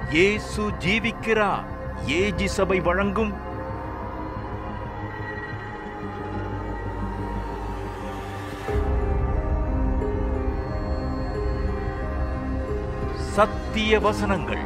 இயேசு ஜீவிக்கிறார் ஏஜி சபை வழங்கும் சத்திய வசனங்கள்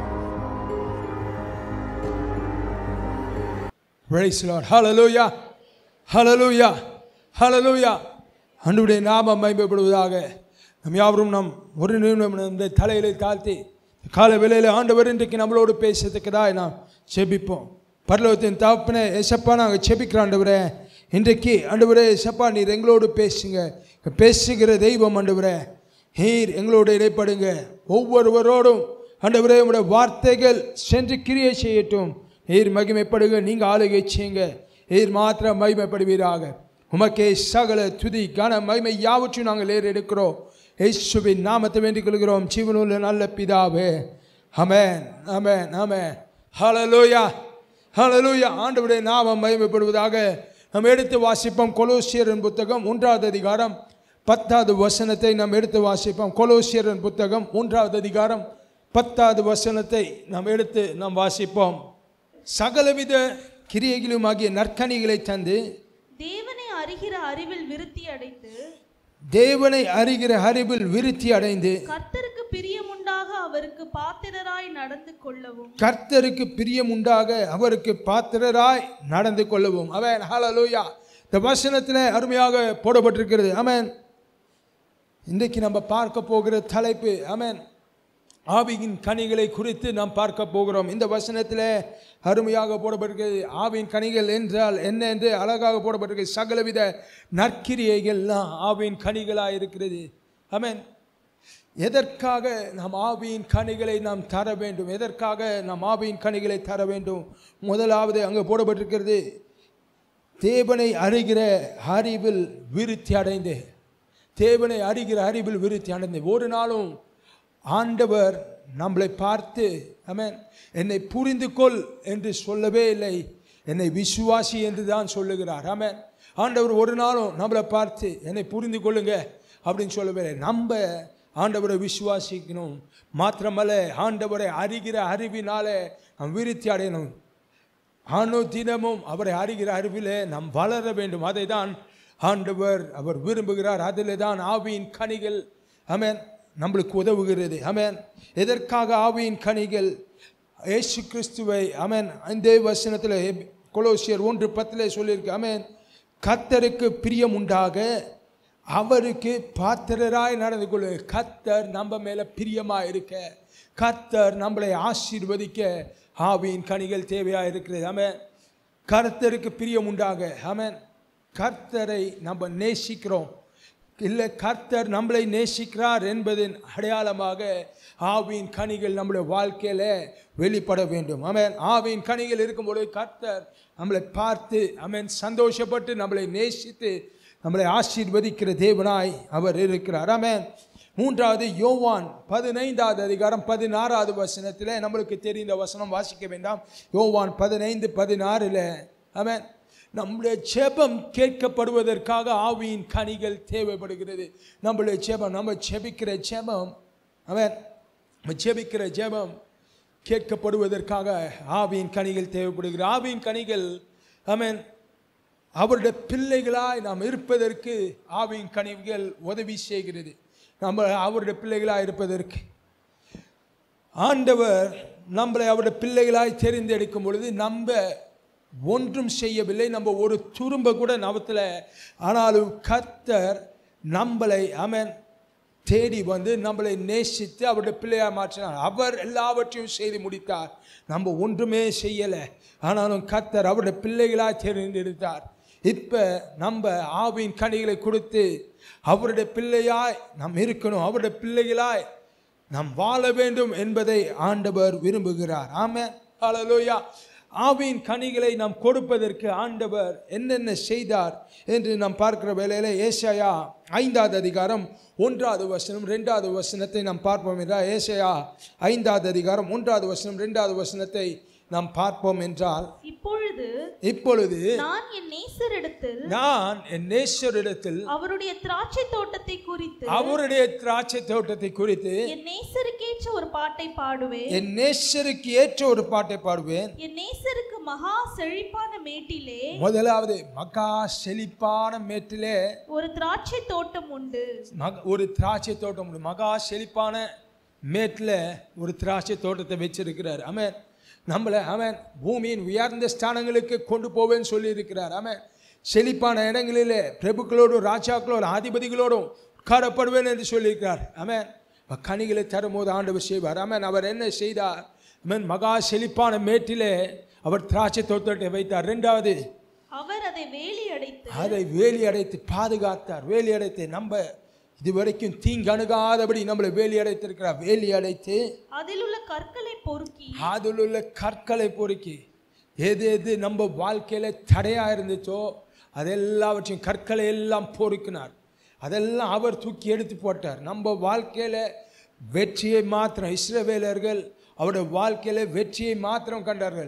Praise the Lord. Hallelujah. Hallelujah. Hallelujah. அன்றுடைய நாமம் மைமைப்படுவதாக நம் யாவரும் நம் ஒரு நிமிடம் இந்த தலையிலே தாழ்த்தி கால வேளையில் ஆண்டவர் இன்றைக்கு நம்மளோடு பேசுறதுக்குதான் நாம் செபிப்போம் பரலோகத்தின் தகப்பனே எசப்பா நாங்கள் செபிக்கிற ஆண்டவரே இன்றைக்கு ஆண்டவரே எசப்பா நீர் எங்களோடு பேசுங்க பேசுகிற தெய்வம் ஆண்டவரே நீர் எங்களோடு இடைப்படுங்க ஒவ்வொருவரோடும் ஆண்டவரே உங்களுடைய வார்த்தைகள் சென்று கிரியை செய்யட்டும் நீர் மகிமைப்படுங்க நீங்கள் ஆளுகை செய்யுங்க நீர் மாத்திரம் மகிமைப்படுவீராக உமக்கே சகல துதி கன மகிமை யாவற்றையும் நாங்கள் ஏறெடுக்கிறோம் இயேசுவின் நாமத்தை வேண்டிக் கொள்கிறோம் ஜீவனுள்ள நல்ல பிதாவே அமேன் அமேன் அமேன் ஹalleluya ஹalleluya ஆண்டவருடைய நாமம் மகிமைப்படுவதாக நாம் எடுத்து வாசிப்போம் கொலோசியரின் புத்தகம் மூன்றாவது அதிகாரம் பத்தாவது வசனத்தை நாம் எடுத்து வாசிப்போம் கொலோசியரின் புத்தகம் மூன்றாவது அதிகாரம் பத்தாவது வசனத்தை நாம் எடுத்து நாம் வாசிப்போம் சகலவித கிரியைகளுமாகிய நற்கனிகளை தந்து தேவனை அறிகிற அறிவில் விருத்தி அடைந்து தேவனை அறிகிற அறிவில் விருத்தி அடைந்து கர்த்தருக்கு பிரியமுண்டாக அவருக்கு பாத்திரராய் நடந்து கொள்ளவும் கர்த்தருக்கு பிரியம் உண்டாக அவருக்கு பாத்திரராய் நடந்து கொள்ளவும் அவன் ஹalleluya இந்த வசனத்தில் அருமையாக போடப்பட்டிருக்கிறது அமேன் இன்றைக்கு நம்ம பார்க்க போகிற தலைப்பு அமேன் ஆவியின் கனிகளை குறித்து நாம் பார்க்க போகிறோம் இந்த வசனத்தில் அருமையாக போடப்பட்டிருக்கிறது ஆவியின் கனிகள் என்றால் என்ன என்று அழகாக போடப்பட்டிருக்கிறது சகலவித நற்கிரியைகள்லாம் ஆவியின் கனிகளாக இருக்கிறது அமேன் எதற்காக நாம் ஆவியின் கனிகளை நாம் தர வேண்டும் எதற்காக நாம் ஆவியின் கனிகளை தர வேண்டும் முதலாவது அங்கே போடப்பட்டிருக்கிறது தேவனை அறிகிற அறிவில் விருத்தி அடைந்து தேவனை அறிகிற அறிவில் விருத்தி அடைந்து ஒரு நாளும் ஆண்டவர் நம்மளை பார்த்து அமேன் என்னை புரிந்து கொள் என்று சொல்லவே இல்லை என்னை விசுவாசி என்று தான் சொல்லுகிறார் ஆமென் ஆண்டவர் ஒரு நாளும் நம்மளை பார்த்து என்னை புரிந்து கொள்ளுங்க அப்படின்னு சொல்லவே இல்லை நம்ம ஆண்டவரை விசுவாசிக்கணும் மாத்திரமல்ல ஆண்டவரை அறிகிற அறிவினாலே நாம் விருத்தி அடையணும் ஆணோ தினமும் அவரை அறிகிற அறிவிலே நாம் வளர வேண்டும் அதை தான் ஆண்டவர் அவர் விரும்புகிறார் அதில் தான் ஆவியின் கனிகள் அமேன் நம்மளுக்கு உதவுகிறது அமேன் எதற்காக ஆவியின் கனிகள் இயேசு கிறிஸ்துவை அமேன் இந்த வசனத்தில் கொலோசியர் ஒன்று பத்தில் சொல்லியிருக்கு அமேன் கத்தருக்கு பிரியம் உண்டாக அவருக்கு பாத்திரராய் நடந்து கொள்ளு கத்தர் நம்ம மேலே பிரியமாக இருக்க கத்தர் நம்மளை ஆசீர்வதிக்க ஆவியின் கனிகள் தேவையாக இருக்கிறது ஆமென் கர்த்தருக்கு பிரியம் உண்டாக ஆமென் கர்த்தரை நம்ம நேசிக்கிறோம் இல்லை கர்த்தர் நம்மளை நேசிக்கிறார் என்பதின் அடையாளமாக ஆவியின் கனிகள் நம்முடைய வாழ்க்கையில் வெளிப்பட வேண்டும் ஆமென் ஆவியின் கனிகள் இருக்கும்பொழுது கர்த்தர் நம்மளை பார்த்து ஆமென் சந்தோஷப்பட்டு நம்மளை நேசித்து நம்மளை ஆசீர்வதிக்கிற தேவனாய் அவர் இருக்கிறார் ஆமென் மூன்றாவது யோவான் பதினைந்தாவது அதிகாரம் பதினாறாவது வசனத்தில் நம்மளுக்கு தெரிந்த வசனம் வாசிக்க வேண்டாம் யோவான் பதினைந்து பதினாறில் ஆமென் நம்முடைய ஜெபம் கேட்கப்படுவதற்காக ஆவியின் கனிகள் தேவைப்படுகிறது நம்மளுடைய ஜெபம் நம்ம ஜெபிக்கிற ஜெபம் அவன் நம்ம ஜெபிக்கிற ஜெபம் கேட்கப்படுவதற்காக ஆவியின் கனிகள் தேவைப்படுகிறது ஆவியின் கனிகள் ஆமென் அவருடைய பிள்ளைகளாய் நாம் இருப்பதற்கு ஆவியின் கனிவுகள் உதவி செய்கிறது நம்ம அவருடைய பிள்ளைகளாய் இருப்பதற்கு ஆண்டவர் நம்மளை அவருடைய பிள்ளைகளாய் தெரிந்தெடுக்கும் பொழுது நம்ம ஒன்றும் செய்யவில்லை நம்ம ஒரு துரும்ப கூட நவத்தில் ஆனாலும் கர்த்தர் நம்மளை அவன் தேடி வந்து நம்மளை நேசித்து அவருடைய பிள்ளையாக மாற்றினார் அவர் எல்லாவற்றையும் செய்து முடித்தார் நம்ம ஒன்றுமே செய்யலை ஆனாலும் கர்த்தர் அவருடைய பிள்ளைகளாக தேர்ந்தெடுத்தார் இப்போ நம்ம ஆவியின் கனிகளை கொடுத்து அவருடைய பிள்ளையாய் நாம் இருக்கணும் அவருடைய பிள்ளைகளாய் நாம் வாழ வேண்டும் என்பதை ஆண்டவர் விரும்புகிறார் ஆமென் ஹalleluya ஆவியின் கனிகளை நாம் கொடுப்பதற்கு ஆண்டவர் என்னென்ன செய்தார் என்று நாம் பார்க்கிற வேளையில் ஏசாயா ஐந்தாவது அதிகாரம் ஒன்றாவது வசனம் ரெண்டாவது வசனத்தை நாம் பார்ப்போம் என்றால் ஏசாயா ஐந்தாவது அதிகாரம் ஒன்றாவது வசனம் ரெண்டாவது வசனத்தை நாம் பார்ப்போம் என்றால் இப்பொழுது இப்பொழுது நான் என் நேசரிடத்தில் நான் என் நேசரிடத்தில் அவருடைய திராட்சை தோட்டத்தை குறித்து அவருடைய திராட்சை தோட்டத்தை குறித்து என் நேசருக்கேற்ற ஒரு பாட்டை பாடுவேன் என் நேசருக்கு ஏற்ற ஒரு பாட்டை பாடுவேன் என் நேசருக்கு மகா செழிப்பான மேட்டிலே முதலாவது மகா செழிப்பான மேட்டிலே ஒரு திராட்சை தோட்டம் உண்டு மக ஒரு திராட்சை தோட்டம் உண்டு. மகா செழிப்பான மேட்டில் ஒரு திராட்சை தோட்டத்தை வச்சிருக்கிறார் அவன் நம்மளை அவன் பூமியின் உயர்ந்த ஸ்தானங்களுக்கு கொண்டு போவேன்னு சொல்லியிருக்கிறார் அவன் செழிப்பான இடங்களிலே பிரபுக்களோடும் ராஜாக்களோடும் அதிபதிகளோடும் உட்காரப்படுவேன் என்று சொல்லியிருக்கிறார் அவன் கனிகளை தரும்போது ஆண்டவர் செய்வார் அவன் அவர் என்ன செய்தார் அவன் மகா செழிப்பான மேட்டிலே அவர் திராட்சை தோட்டத்தை வைத்தார் ரெண்டாவது அவர் அதை வேலி அடைத்து அதை வேலி அடைத்து பாதுகாத்தார் வேலி அடைத்து நம்ம இதுவரைக்கும் தீங்கு அணுகாதபடி நம்மளை வேலி அடைத்திருக்கிறார் வேலி அடைத்து அதில் உள்ள கற்களை பொறுக்கி அதில் உள்ள கற்களை பொறுக்கி எது எது நம்ம வாழ்க்கையில தடையா இருந்துச்சோ அதெல்லாவற்றையும் கற்களை எல்லாம் பொறுக்கினார் அதெல்லாம் அவர் தூக்கி எடுத்து போட்டார் நம்ம வாழ்க்கையில வெற்றியை மாத்திரம் இஸ்ரவேலர்கள் அவருடைய வாழ்க்கையில வெற்றியை மாத்திரம் கண்டார்கள்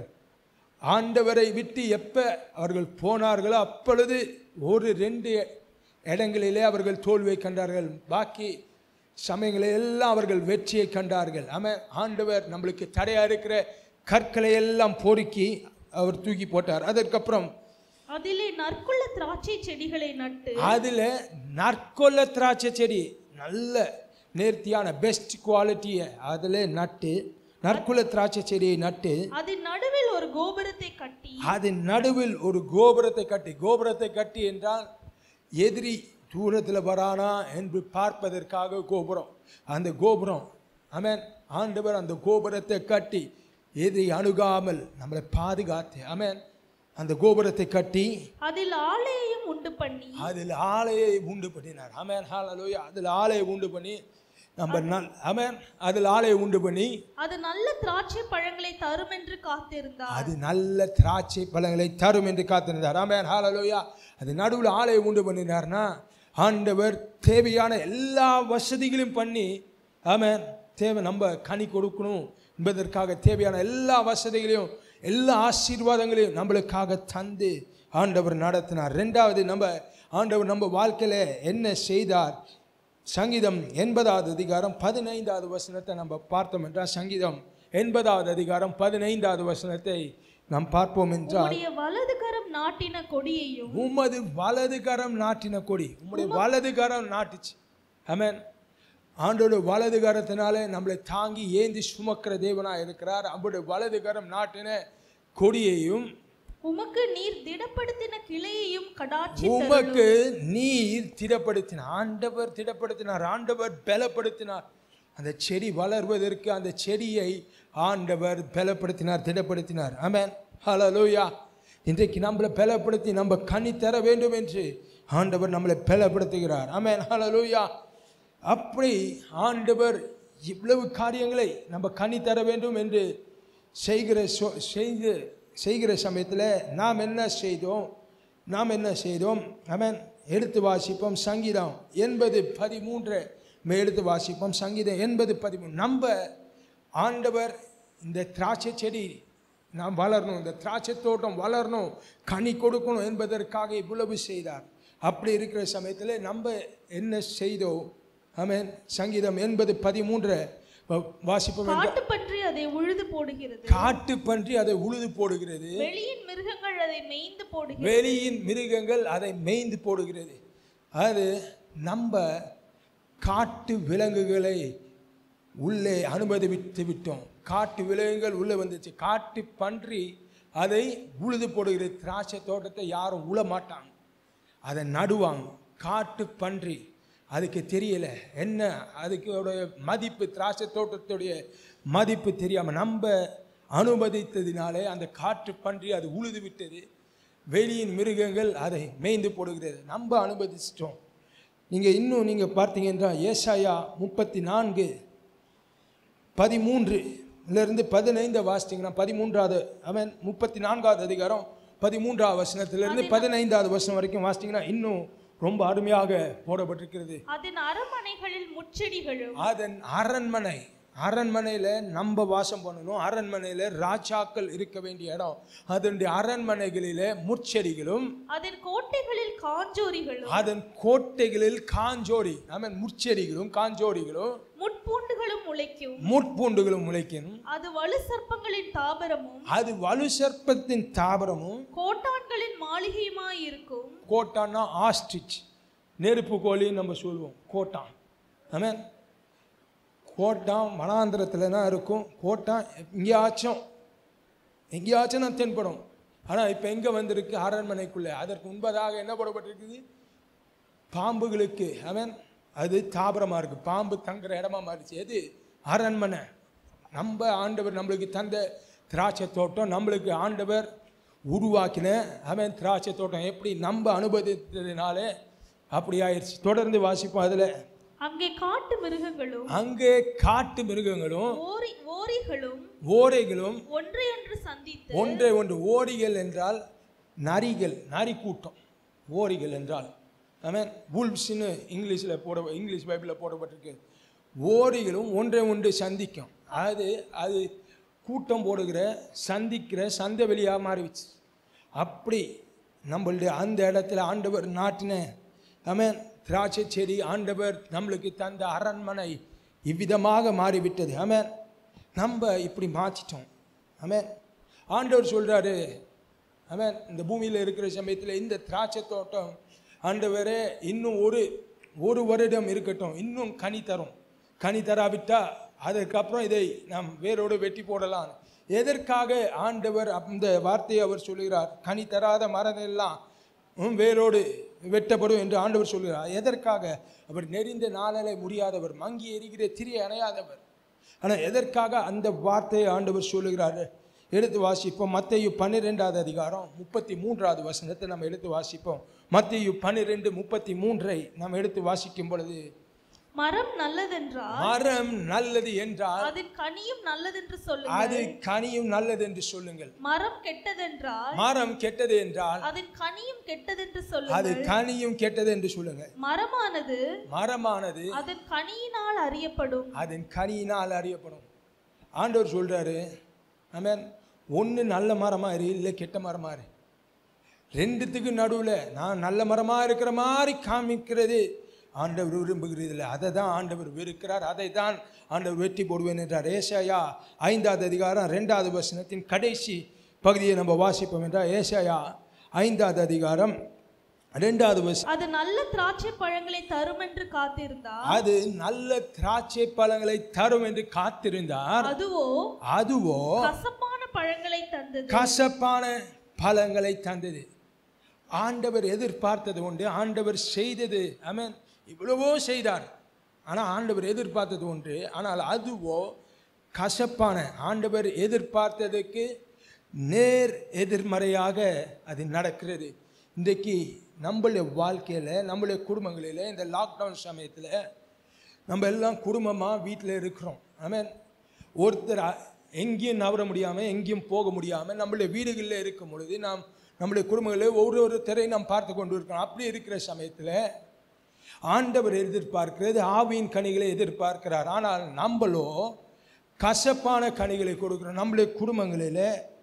ஆண்டவரை விட்டு எப்ப அவர்கள் போனார்களோ அப்பொழுது ஒரு ரெண்டு இடங்களிலே அவர்கள் தோல்வியை கண்டார்கள் பாக்கி சமயங்களில் எல்லாம் அவர்கள் வெற்றியை கண்டார்கள் ஆமாம் ஆண்டவர் நம்மளுக்கு தடையா இருக்கிற கற்களை எல்லாம் பொறுக்கி அவர் தூக்கி போட்டார் அதற்கப்புறம் அதிலே நற்குள்ள திராட்சை செடிகளை நட்டு அதுல நற்கொல்ல திராட்சை செடி நல்ல நேர்த்தியான பெஸ்ட் குவாலிட்டியை அதில் நட்டு நற்குல திராட்சை செடியை நட்டு அதன் நடுவில் ஒரு கோபுரத்தை கட்டி அதன் நடுவில் ஒரு கோபுரத்தை கட்டி கோபுரத்தை கட்டி என்றால் எதிரி தூரத்தில் வரானா என்று பார்ப்பதற்காக கோபுரம் அந்த கோபுரம் ஆமென் ஆண்டவர் அந்த கோபுரத்தை கட்டி எதிரி அணுகாமல் நம்மளை பாதுகாத்து ஆமென் அந்த கோபுரத்தை கட்டி அதில் ஆலையையும் உண்டு பண்ணி அதில் ஆலையை உண்டு பண்ணினார் ஆமென் ஹalleluya அதில் ஆலையை உண்டு பண்ணி நம்ம நல் ஆமென் அதில் ஆலையை உண்டு பண்ணி அது நல்ல திராட்சை பழங்களை தரும் என்று காத்திருந்தார் அது நல்ல திராட்சை பழங்களை தரும் என்று காத்திருந்தார் ஆமென் ஹalleluya அது நடுவில் ஆலையை உண்டு பண்ணினார்னா ஆண்டவர் தேவையான எல்லா வசதிகளையும் பண்ணி ஆமென் தேவை நம்ம கனி கொடுக்கணும் என்பதற்காக தேவையான எல்லா வசதிகளையும் எல்லா ஆசீர்வாதங்களையும் நம்மளுக்காக தந்து ஆண்டவர் நடத்தினார் ரெண்டாவது நம்ம ஆண்டவர் நம்ம வாழ்க்கையில என்ன செய்தார் சங்கீதம் எண்பதாவது அதிகாரம் பதினைந்தாவது வசனத்தை நம்ம பார்த்தோம் என்றால் சங்கீதம் எண்பதாவது அதிகாரம் பதினைந்தாவது வசனத்தை நாம் பார்ப்போம் என்றால் உம்முடைய வலது கரம் நாட்டின கொடியையும் உமது வலது கரம் நாட்டின கொடி உம்முடைய வலது கரம் நாட்டுச்சு ஆமென் ஆண்டோட வலது கரத்தினாலே நம்மளை தாங்கி ஏந்தி சுமக்கிற தேவனாக இருக்கிறார் அவருடைய வலது கரம் நாட்டின கொடியையும் உமக்கு நீர் திடப்படுத்தின கிளையையும் கடாட்சி உமக்கு நீர் திடப்படுத்தினார் ஆண்டவர் திடப்படுத்தினார் ஆண்டவர் பலப்படுத்தினார் அந்த செடி வளர்வதற்கு அந்த செடியை ஆண்டவர் பலப்படுத்தினார் திடப்படுத்தினார் ஆமென் ஹalleluya இன்றைக்கு நம்மளை பலப்படுத்தி நம்ம கனி தர வேண்டும் என்று ஆண்டவர் நம்மளை பலப்படுத்துகிறார் ஆமென் ஹalleluya அப்படி ஆண்டவர் இவ்வளவு காரியங்களை நம்ம கனி தர வேண்டும் என்று செய்கிற சொ- செய்து செய்கிற சமயத்தில் நாம் என்ன செய்தோம் நாம் என்ன செய்தோம் அவன் எடுத்து வாசிப்போம் சங்கீதம் எண்பது பதிமூன்று நம்ம எடுத்து வாசிப்போம் சங்கீதம் எண்பது பதிமூணு நம்ம ஆண்டவர் இந்த திராட்சை செடி நாம் வளரணும் இந்த திராட்சை தோட்டம் வளரணும் கனி கொடுக்கணும் என்பதற்காக இவ்வளவு செய்தார் அப்படி இருக்கிற சமயத்தில் நம்ம என்ன செய்தோம் ஆமென் சங்கீதம் எண்பது பதிமூன்று வாசிப்போம் என்றால் காட்டு பன்றி அதை உழுது போடுகிறது காட்டு பன்றி அதை உழுது போடுகிறது வெளியின் மிருகங்கள் அதை மேய்ந்து போடுகிறது வெளியின் மிருகங்கள் அதை மேய்ந்து போடுகிறது அது நம்ம காட்டு விலங்குகளை உள்ளே அனுமதித்து விட்டோம் காட்டு விலங்குகள் உள்ளே வந்துச்சு காட்டு பன்றி அதை உழுது போடுகிறது திராட்சை தோட்டத்தை யாரும் உழ மாட்டாங்க அதை நடுவாங்க காட்டு பன்றி அதுக்கு தெரியல என்ன அதுக்கு மதிப்பு திராட்சை தோட்டத்துடைய மதிப்பு தெரியாமல் நம்ம அனுமதித்ததினாலே அந்த காட்டு பன்றி அது உழுது விட்டது வெளியின் மிருகங்கள் அதை மேய்ந்து போடுகிறது நம்ம அனுமதிச்சிட்டோம் நீங்கள் இன்னும் நீங்கள் பார்த்தீங்கன்னா ஏசாயா முப்பத்தி நான்கு பதிமூன்றுலேருந்து பதினைந்து வாசித்தீங்கன்னா பதிமூன்றாவது அவன் முப்பத்தி நான்காவது அதிகாரம் பதிமூன்றாவது வசனத்திலிருந்து பதினைந்தாவது வசனம் வரைக்கும் வாசித்தீங்கன்னா இன்னும் ரொம்ப அருமையாக போடப்பட்டிருக்கிறது அதன் அரமனைகளில் முச்செடிகளும் அதன் அரண்மனை அரண்மனையில் நம்ம வாசம் பண்ணணும் அரண்மனையில் ராஜாக்கள் இருக்க வேண்டிய இடம் அதனுடைய அரண்மனைகளிலே முற்செடிகளும் அதன் கோட்டைகளில் காஞ்சோரிகளும் அதன் கோட்டைகளில் காஞ்சோடி நம்ம முற்செடிகளும் காஞ்சோடிகளும் முட்பூண்டுகளும் முளைக்கும் முட்பூண்டுகளும் முளைக்கணும் அது வலு சர்ப்பங்களின் தாபரமும் அது வலு சர்ப்பத்தின் தாபரமும் கோட்டான்களின் மாளிகையுமாய் இருக்கும் கோட்டான்னா ஆஸ்ட்ரிச் நெருப்பு கோழி நம்ம சொல்லுவோம் கோட்டான் ஆமென் கோட்டான் வனாந்திரத்துலனா இருக்கும் கோட்டான் எங்கேயாச்சும் எங்கேயாச்சும் நான் தென்படும் ஆனால் இப்போ எங்கே வந்திருக்கு அரண்மனைக்குள்ளே அதற்கு முன்பதாக என்ன போடப்பட்டிருக்குது பாம்புகளுக்கு அவன் அது தாபரமாக இருக்குது பாம்பு தங்குற இடமா மாறிச்சு எது அரண்மனை நம்ம ஆண்டவர் நம்மளுக்கு தந்த திராட்சை தோட்டம் நம்மளுக்கு ஆண்டவர் உருவாக்கின அவன் திராட்சை தோட்டம் எப்படி நம்ம அனுபவித்ததுனாலே அப்படி ஆயிடுச்சு தொடர்ந்து வாசிப்போம் அதில் அங்கே காட்டு மிருகங்களும் அங்கே காட்டு மிருகங்களும் ஓரி ஓரிகளும் ஓரைகளும் ஒன்றையொன்று சந்தித்து ஒன்றை ஒன்று ஓரிகள் என்றால் நரிகள் நரி கூட்டம் ஓரிகள் என்றால் ஆமென் புல்ஸ்னு இங்கிலீஷில் போட இங்கிலீஷ் பைபிளில் போடப்பட்டிருக்கு ஓரிகளும் ஒன்றை ஒன்று சந்திக்கும் அது அது கூட்டம் போடுகிற சந்திக்கிற சந்தை வெளியாக மாறிடுச்சு அப்படி நம்மளுடைய அந்த இடத்துல ஆண்டவர் நாட்டின ஆமென் திராட்சை செடி ஆண்டவர் நம்மளுக்கு தந்த அரண்மனை இவ்விதமாக மாறிவிட்டது ஆமென் நம்ம இப்படி மாற்றிட்டோம் ஆமென் ஆண்டவர் சொல்றாரு ஆமென் இந்த பூமியில் இருக்கிற சமயத்தில் இந்த திராட்சை தோட்டம் ஆண்டவரே இன்னும் ஒரு ஒரு வருடம் இருக்கட்டும் இன்னும் கனி தரும் கனி தராவிட்டா அதற்கப்புறம் இதை நாம் வேரோடு வெட்டி போடலாம் எதற்காக ஆண்டவர் அந்த வார்த்தையை அவர் சொல்லுகிறார் கனி தராத மரம் எல்லாம் உம், வேரோடு வெட்டப்படும் என்று ஆண்டவர் சொல்கிறார் எதற்காக அவர் நெறிந்த நாளலை முடியாதவர் மங்கி எரிகிற திரிய அணையாதவர் ஆனால் எதற்காக அந்த வார்த்தையை ஆண்டவர் சொல்லுகிறார் எடுத்து வாசிப்போம் மத்தேயு பன்னிரெண்டாவது அதிகாரம் முப்பத்தி மூன்றாவது வசனத்தை நம்ம எடுத்து வாசிப்போம் மத்தேயு பன்னிரெண்டு முப்பத்தி மூன்றை நாம் எடுத்து வாசிக்கும் பொழுது மரம் நல்லதென்றால் மரம் நல்லது என்றால் அதன் கனியும் நல்லதென்று சொல்லுங்கள் அது கனியும் நல்லது என்று சொல்லுங்கள் மரம் கெட்டதென்றால் மரம் கெட்டது என்றால் அதன் கனியும் கெட்டதென்று அது சொல்லுங்கள் கனியும் கெட்டது என்று சொல்லுங்கள் மரமானது மரமானது அதன் கனியினால் அறியப்படும் அதன் கனியினால் அறியப்படும் ஆண்டவர் சொல்றாரு ஆமென் ஒன்று நல்ல மரமா இரு இல்லை கெட்ட மரமா இரு ரெண்டுத்துக்கு நடுவில் நான் நல்ல மரமா இருக்கிற மாதிரி காமிக்கிறது ஆண்டவர் விரும்புகிறது இல்லை அதை தான் ஆண்டவர் வெறுக்கிறார் அதை தான் ஆண்டவர் வெட்டி போடுவேன் என்றார் ஏசாயா ஐந்தாவது அதிகாரம் ரெண்டாவது வசனத்தின் கடைசி பகுதியை நம்ம வாசிப்போம் என்றால் ஏசாயா ஐந்தாவது அதிகாரம் ரெண்டாவது வசனம் அது நல்ல திராட்சை பழங்களை தரும் என்று காத்திருந்தார் அது நல்ல திராட்சை பழங்களை தரும் என்று காத்திருந்தார் அதுவோ அதுவோ கசப்பான பழங்களை தந்தது கசப்பான பழங்களை தந்தது ஆண்டவர் எதிர்பார்த்தது உண்டு ஆண்டவர் செய்தது ஆமென் இவ்வளவோ செய்தார் ஆனால் ஆண்டவர் எதிர்பார்த்தது ஒன்று ஆனால் அதுவோ கசப்பான ஆண்டவர் எதிர்பார்த்ததுக்கு நேர் எதிர்மறையாக அது நடக்கிறது இன்றைக்கு நம்மளுடைய வாழ்க்கையில் நம்மளுடைய குடும்பங்களில் இந்த லாக்டவுன் சமயத்தில் நம்ம எல்லாம் குடும்பமாக வீட்டில் இருக்கிறோம் ஆமென் ஒருத்தர் அ- எங்கேயும் நவர முடியாமல் எங்கேயும் போக முடியாமல் நம்மளுடைய வீடுகளில் இருக்கும் பொழுது நாம் நம்முடைய குடும்பங்களில் ஒரு ஒருத்தரை நாம் பார்த்து கொண்டு இருக்கிறோம் அப்படி இருக்கிற சமயத்தில் ஆண்டவர் எதிர்பார்க்கிறது ஆவியின் கனிகளை எதிர்பார்க்கிறார் ஆனால் நம்மளோ கசப்பான கனிகளை கொடுக்கிறோம் நம்முடைய குடும்பங்களில்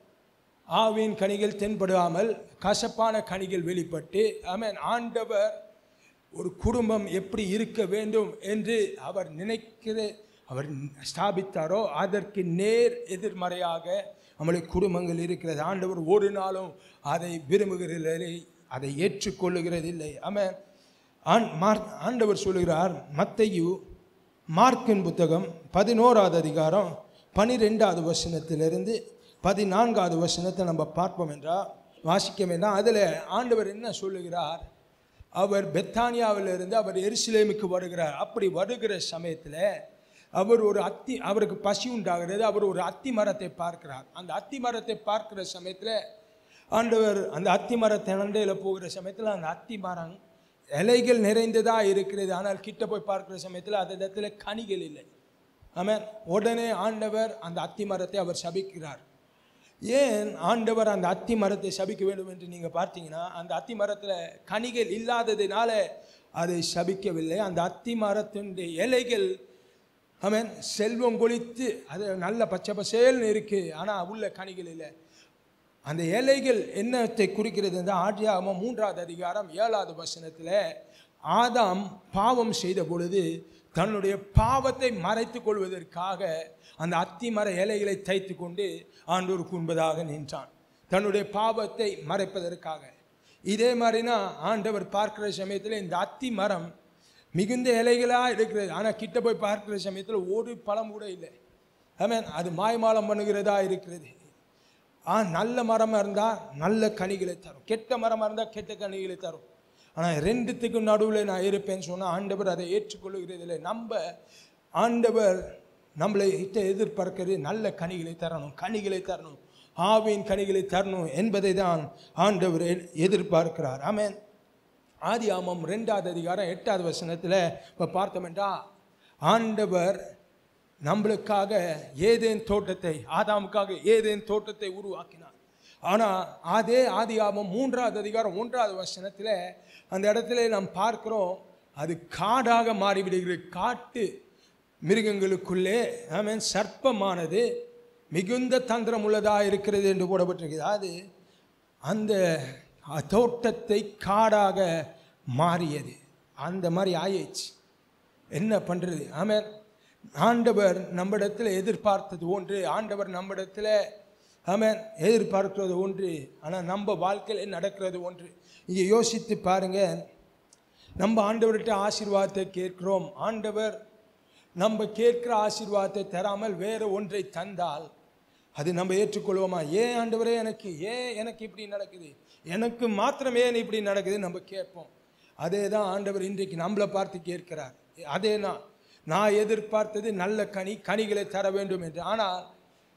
ஆவியின் கனிகள் தென்படாமல் கசப்பான கனிகள் வெளிப்பட்டு ஆமென் ஆண்டவர் ஒரு குடும்பம் எப்படி இருக்க வேண்டும் என்று அவர் நினைக்கிற அவர் ஸ்தாபித்தாரோ அதற்கு நேர் எதிர்மறையாக நம்முடைய குடும்பங்கள் இருக்கிறது ஆண்டவர் ஒரு நாளும் அதை விரும்புகிறதில்லை அதை ஏற்றுக்கொள்ளுகிறதில்லை ஆமென் ஆண் மார்க் ஆண்டவர் சொல்லுகிறார் மத்தையு மார்க்கின் புத்தகம் பதினோராவது அதிகாரம் பனிரெண்டாவது வசனத்திலிருந்து பதினான்காவது வசனத்தை நம்ம பார்ப்போம் என்றால் வாசிக்க வேண்டாம் அதில் ஆண்டவர் என்ன சொல்லுகிறார் அவர் பெத்தானியாவிலிருந்து அவர் எருசலேமுக்கு வருகிறார் அப்படி வருகிற சமயத்தில் அவர் ஒரு அத்தி அவருக்கு பசி உண்டாகிறது அவர் ஒரு அத்தி மரத்தை பார்க்கிறார் அந்த அத்தி மரத்தை பார்க்கிற சமயத்தில் ஆண்டவர் அந்த அத்தி மரத்தை நண்டையில் போகிற சமயத்தில் அந்த அத்தி மரம் இலைகள் நிறைந்ததா இருக்கிறது ஆனால் கிட்ட போய் பார்க்கிற சமயத்தில் அந்த இடத்துல கனிகள் இல்லை ஆமென் உடனே ஆண்டவர் அந்த அத்தி மரத்தை அவர் சபிக்கிறார் ஏன் ஆண்டவர் அந்த அத்தி மரத்தை சபிக்க வேண்டும் என்று நீங்கள் பார்த்தீங்கன்னா அந்த அத்தி மரத்தில் கனிகள் இல்லாததினால அதை சபிக்கவில்லை அந்த அத்தி மரத்தினுடைய இலைகள் ஆமென் செல்வம் கொளித்து அது நல்ல பச்சை பசேல்னு இருக்கு ஆனால் உள்ள கனிகள் இல்லை அந்த இலைகள் என்னத்தை குறிக்கிறது இந்த ஆட்சியாகமம் மூன்றாவது அதிகாரம் ஏழாவது வசனத்தில் ஆதாம் பாவம் செய்த பொழுது தன்னுடைய பாவத்தை மறைத்துக் கொள்வதற்காக அந்த அத்திமர இலைகளை தைத்து கொண்டு ஆண்டோருக்கு உண்பதாக நின்றான் தன்னுடைய பாவத்தை மறைப்பதற்காக இதே மாதிரினா ஆண்டவர் பார்க்கிற சமயத்தில் இந்த அத்தி மரம் மிகுந்த இலைகளாக இருக்கிறது ஆனால் கிட்ட போய் பார்க்கிற சமயத்தில் ஒரு பழம் கூட இல்லை ஆமென் அது மாய்மாலம் பண்ணுகிறதா இருக்கிறது ஆ நல்ல மரமாக இருந்தால் நல்ல கனிகளை தரும் கெட்ட மரமாக இருந்தால் கெட்ட கனிகளை தரும் ஆனால் ரெண்டுத்துக்கும் நடுவில் நான் இருப்பேன்னு சொன்னால் ஆண்டவர் அதை ஏற்றுக்கொள்ளுகிறது இல்லை நம்ம ஆண்டவர் நம்மளை கிட்ட எதிர்பார்க்கிறது நல்ல கனிகளை தரணும் கனிகளை தரணும் ஆவியின் கனிகளை தரணும் என்பதை தான் ஆண்டவர் எ- எதிர்பார்க்கிறார் ஆமென் ஆதி ஆமம் ரெண்டாவது அதிகாரம் எட்டாவது வசனத்தில் இப்போ பார்த்தோம்டா ஆண்டவர் நம்மளுக்காக ஏதேன் தோட்டத்தை ஆதாமுக்காக ஏதேன் தோட்டத்தை உருவாக்கினார் ஆனால் அதே ஆதி ஆமம் மூன்றாவது அதிகாரம் மூன்றாவது வசனத்தில் அந்த இடத்துல நாம் பார்க்கிறோம் அது காடாக மாறிவிடுகிறது காட்டு மிருகங்களுக்குள்ளே ஆமென் சர்ப்பமானது மிகுந்த தந்திரம் உள்ளதாக இருக்கிறது என்று போடப்பட்டிருக்கிறது அது அந்த தோட்டத்தை காடாக மாறியது அந்த மாதிரி ஆயிடுச்சு என்ன பண்ணுறது ஆமென் ஆண்டவர் நம்மிடத்தில் எதிர்பார்த்தது ஒன்று ஆண்டவர் நம்மிடத்தில் ஆமென் எதிர்பார்க்கிறது ஒன்று ஆனால் நம்ம வாழ்க்கையில் நடக்கிறது ஒன்று இங்கே யோசித்து பாருங்க நம்ம ஆண்டவர்கிட்ட ஆசீர்வாதத்தை கேட்கிறோம் ஆண்டவர் நம்ம கேட்கிற ஆசீர்வாதத்தை தராமல் வேறு ஒன்றை தந்தால் அது நம்ம ஏற்றுக்கொள்வோமா ஏன் ஆண்டவரே எனக்கு ஏன் எனக்கு இப்படி நடக்குது எனக்கு மாத்திரமே ஏன் இப்படி நடக்குது நம்ம கேட்போம் அதே தான் ஆண்டவர் இன்றைக்கு நம்மளை பார்த்து கேட்கிறார் அதே நான் நான் எதிர்பார்த்தது நல்ல கனி கனிகளை தர வேண்டும் என்று ஆனால்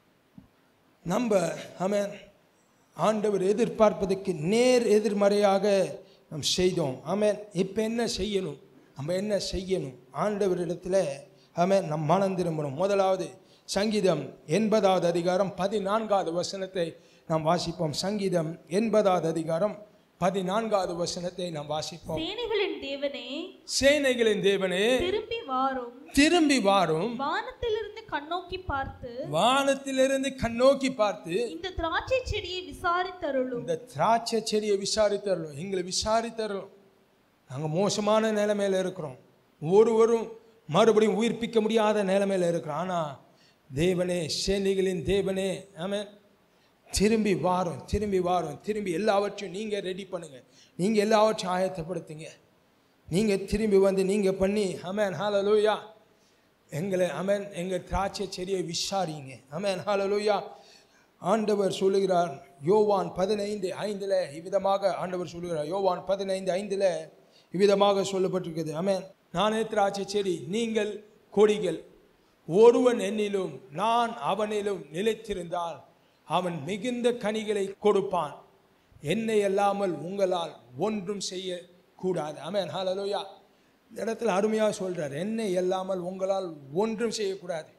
நம்ம ஆமென் ஆண்டவர் எதிர்பார்ப்பதற்கு நேர் எதிர்மறையாக நாம் செய்தோம் ஆமென் இப்போ என்ன செய்யணும் நம்ம என்ன செய்யணும் ஆண்டவரிடத்தில் ஆமென் நம் மனம் திரும்பணும் முதலாவது சங்கீதம் எண்பதாவது அதிகாரம் பதினான்காவது வசனத்தை நாம் வாசிப்போம் சங்கீதம் எண்பதாவது அதிகாரம் பதினான்காவது வசனத்தை நாம் வாசிப்போம் சேனைகளின் தேவனே சேனைகளின் தேவனே திரும்பி வாரும் திரும்பி வாரும் வானத்திலிருந்து கண்ணோக்கி பார்த்து வானத்திலிருந்து கண்ணோக்கி பார்த்து இந்த திராட்சை செடியை விசாரித்தருளும் இந்த திராட்சை செடியை விசாரித்தரலும் எங்களை விசாரித்தரலும் நாங்கள் மோசமான நிலைமையில் இருக்கிறோம் ஒருவரும் மறுபடியும் உயிர்ப்பிக்க முடியாத நிலைமையில் இருக்கிறோம் ஆனால் தேவனே சேனைகளின் தேவனே ஆமென் திரும்பி வாரும் திரும்பி வாரும் திரும்பி எல்லாவற்றையும் நீங்கள் ரெடி பண்ணுங்க நீங்கள் எல்லாவற்றையும் ஆயத்தப்படுத்துங்க நீங்கள் திரும்பி வந்து நீங்கள் பண்ணி அமேன் ஹalleluya எங்களை அமேன் எங்கள் திராட்சை செடியை விசாரிங்க அமேன் ஹalleluya ஆண்டவர் சொல்லுகிறார் யோவான் பதினைந்து ஐந்தில் இவ்விதமாக ஆண்டவர் சொல்லுகிறார் யோவான் பதினைந்து ஐந்தில் இவ்விதமாக சொல்லப்பட்டிருக்குது அமேன் நானே திராட்சை செடி நீங்கள் கொடிகள் ஒருவன் என்னிலும் நான் அவனிலும் நிலைத்திருந்தால் அவன் மிகுந்த கனிகளை கொடுப்பான் என்னை அல்லாமல் உங்களால் ஒன்றும் செய்ய கூடாது ஆமென் ஹalleluya இந்த இடத்துல அருமையாக சொல்றார் என்னை அல்லாமல் உங்களால் ஒன்றும் செய்யக்கூடாது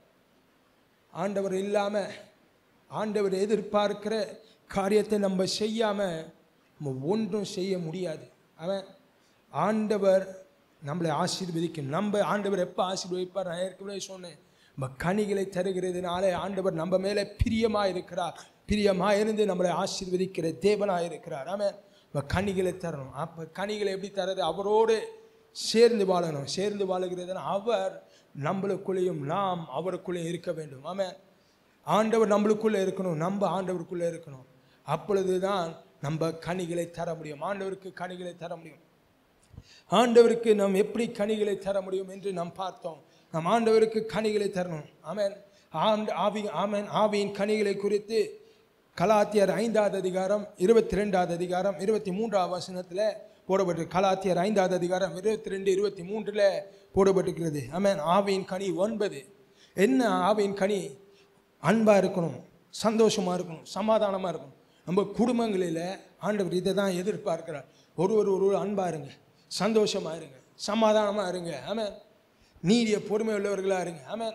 ஆண்டவர் இல்லாமல் ஆண்டவர் எதிர்பார்க்கிற காரியத்தை நம்ம செய்யாமல் நம்ம ஒன்றும் செய்ய முடியாது அவன் ஆண்டவர் நம்மளை ஆசீர்வதிக்கும் நம்ம ஆண்டவர் எப்போ ஆசீர்வதிப்பார் நான் ஏற்கனவே சொன்னேன் நம்ம கனிகளை தருகிறதுனால ஆண்டவர் நம்ம மேலே பிரியமாக இருக்கிறார் பிரியமாக இருந்து நம்மளை ஆசீர்வதிக்கிற தேவனாக இருக்கிறார் ஆமென் நம்ம கனிகளை தரணும் அப்போ கனிகளை எப்படி தரது அவரோடு சேர்ந்து வாழணும் சேர்ந்து வாழுகிறதுனா அவர் நம்மளுக்குள்ளேயும் நாம் அவருக்குள்ளேயும் இருக்க வேண்டும் ஆமென் ஆண்டவர் நம்மளுக்குள்ளே இருக்கணும் நம்ம ஆண்டவருக்குள்ளே இருக்கணும் அப்பொழுது தான் நம்ம கனிகளை தர முடியும் ஆண்டவருக்கு கனிகளை தர முடியும் ஆண்டவருக்கு நாம் எப்படி கனிகளை தர முடியும் என்று நாம் பார்த்தோம் நாம் ஆண்டவருக்கு கனிகளை தரணும் ஆமென் ஆண்டு ஆவி ஆமென் ஆவியின் கனிகளை குறித்து கலாத்தியர் ஐந்தாவது அதிகாரம் இருபத்தி ரெண்டாவது அதிகாரம் இருபத்தி மூன்றாவது வசனத்தில் போடப்பட்டு கலாத்தியர் ஐந்தாவது அதிகாரம் இருபத்தி ரெண்டு இருபத்தி மூன்றில் போடப்பட்டிருக்கிறது ஆமென் ஆவியின் கனி ஒன்பது என்ன ஆவியின் கனி அன்பாக இருக்கணும் சந்தோஷமாக இருக்கணும் சமாதானமாக இருக்கணும் நம்ம குடும்பங்களில் ஆண்டவர் இதை தான் எதிர்பார்க்கிறார் ஒருவர் ஒருவர் அன்பாக இருங்க சந்தோஷமாக இருங்க சமாதானமாக இருங்க ஆமென் நீடிய பொறுமை உள்ளவர்களாக இருங்க ஆமென்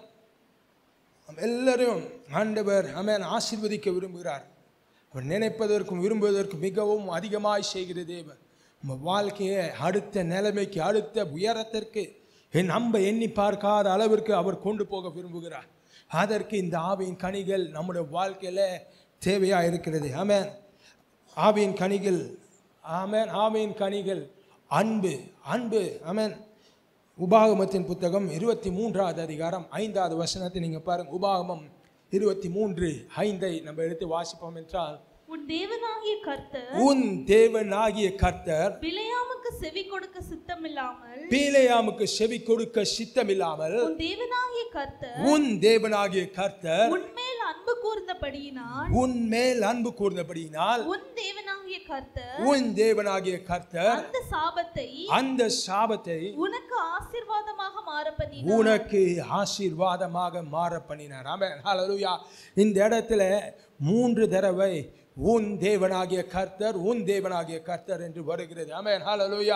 எல்லாரையும் ஆண்டவர் ஆமென் ஆசீர்வதிக்க விரும்புகிறார் அவர் நினைப்பதற்கும் விரும்புவதற்கும் மிகவும் அதிகமாய் செய்கிற தேவன் நம்ம வாழ்க்கையை அடுத்த நிலைமைக்கு அடுத்த உயரத்திற்கு என் நம்ம எண்ணி பார்க்காத அளவிற்கு அவர் கொண்டு போக விரும்புகிறார் அதற்கு இந்த ஆவியின் கனிகள் நம்முடைய வாழ்க்கையில தேவையா இருக்கிறது ஆமென் ஆவியின் கனிகள் ஆமென் ஆவியின் கனிகள் அன்பு அன்பு ஆமென் உபாகமத்தின் புத்தகம் இருபத்தி மூன்றாவது அதிகாரம் ஐந்தாவது வசனத்தை நீங்க பாருங்க உபாகமம் இருபத்தி மூன்று ஐந்தை நம்ம எடுத்து வாசிப்போம் என்றால் உன் தேவனாகிய கர்த்தர் உன் தேவனாகிய கர்த்தர் பிழையாமுக்கு செவி கொடுக்க சித்தமில்லாமல் பீலையாமுக்கு செவி கொடுக்க சித்தமில்லாமல் உன் தேவனாகிய கர்த்தர் உன் தேவனாகிய கர்த்தர் உன்மேல் அன்பு கூர்ந்தபடியினால் உன் மேல் அன்பு கூர்ந்தபடியினால் உன் தேவனாகிய கர்த்தர் உன் தேவனாகிய கர்த்தர் அந்த சாபத்தை அந்த சாபத்தை உனக்கு ஆசீர்வாதமாக மாற பண்ணினார் உனக்கு ஆசீர்வாதமாக மாற பண்ணினார் ஆமென் ஹalleluya இந்த இடத்துல மூன்று தடவை உன் தேவனாகிய கர்த்தர் உன் தேவனாகிய கர்த்தர் என்று வருகிறது ஆமென் ஹalleluya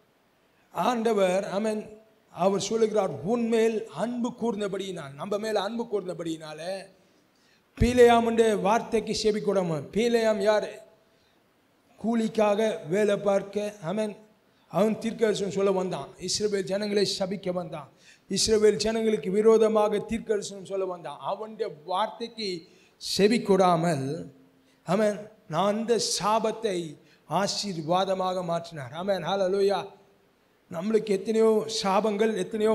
ஆண்டவர் ஆமென் அவர் சொல்லுகிறார் உன்மேல் அன்பு கூர்ந்தபடியினால் நம்ம மேல் அன்பு கூர்ந்தபடியினால பீலையாமுடைய வார்த்தைக்கு செவி கொடாம பீலையாம் யார் கூலிக்காக வேலை பார்க்க அவன் அவன் தீர்க்கதரிசனம் சொல்ல வந்தான் இஸ்ரவேல் ஜனங்களை சபிக்க வந்தான் இஸ்ரவேல் ஜனங்களுக்கு விரோதமாக தீர்க்கதரிசனம் சொல்ல வந்தான் அவனுடைய வார்த்தைக்கு செவி கொடாமல் அவன் நான் அந்த சாபத்தை ஆசீர்வாதமாக மாற்றினார் ஆமென் ஹalleluya நம்மளுக்கு எத்தனையோ சாபங்கள் எத்தனையோ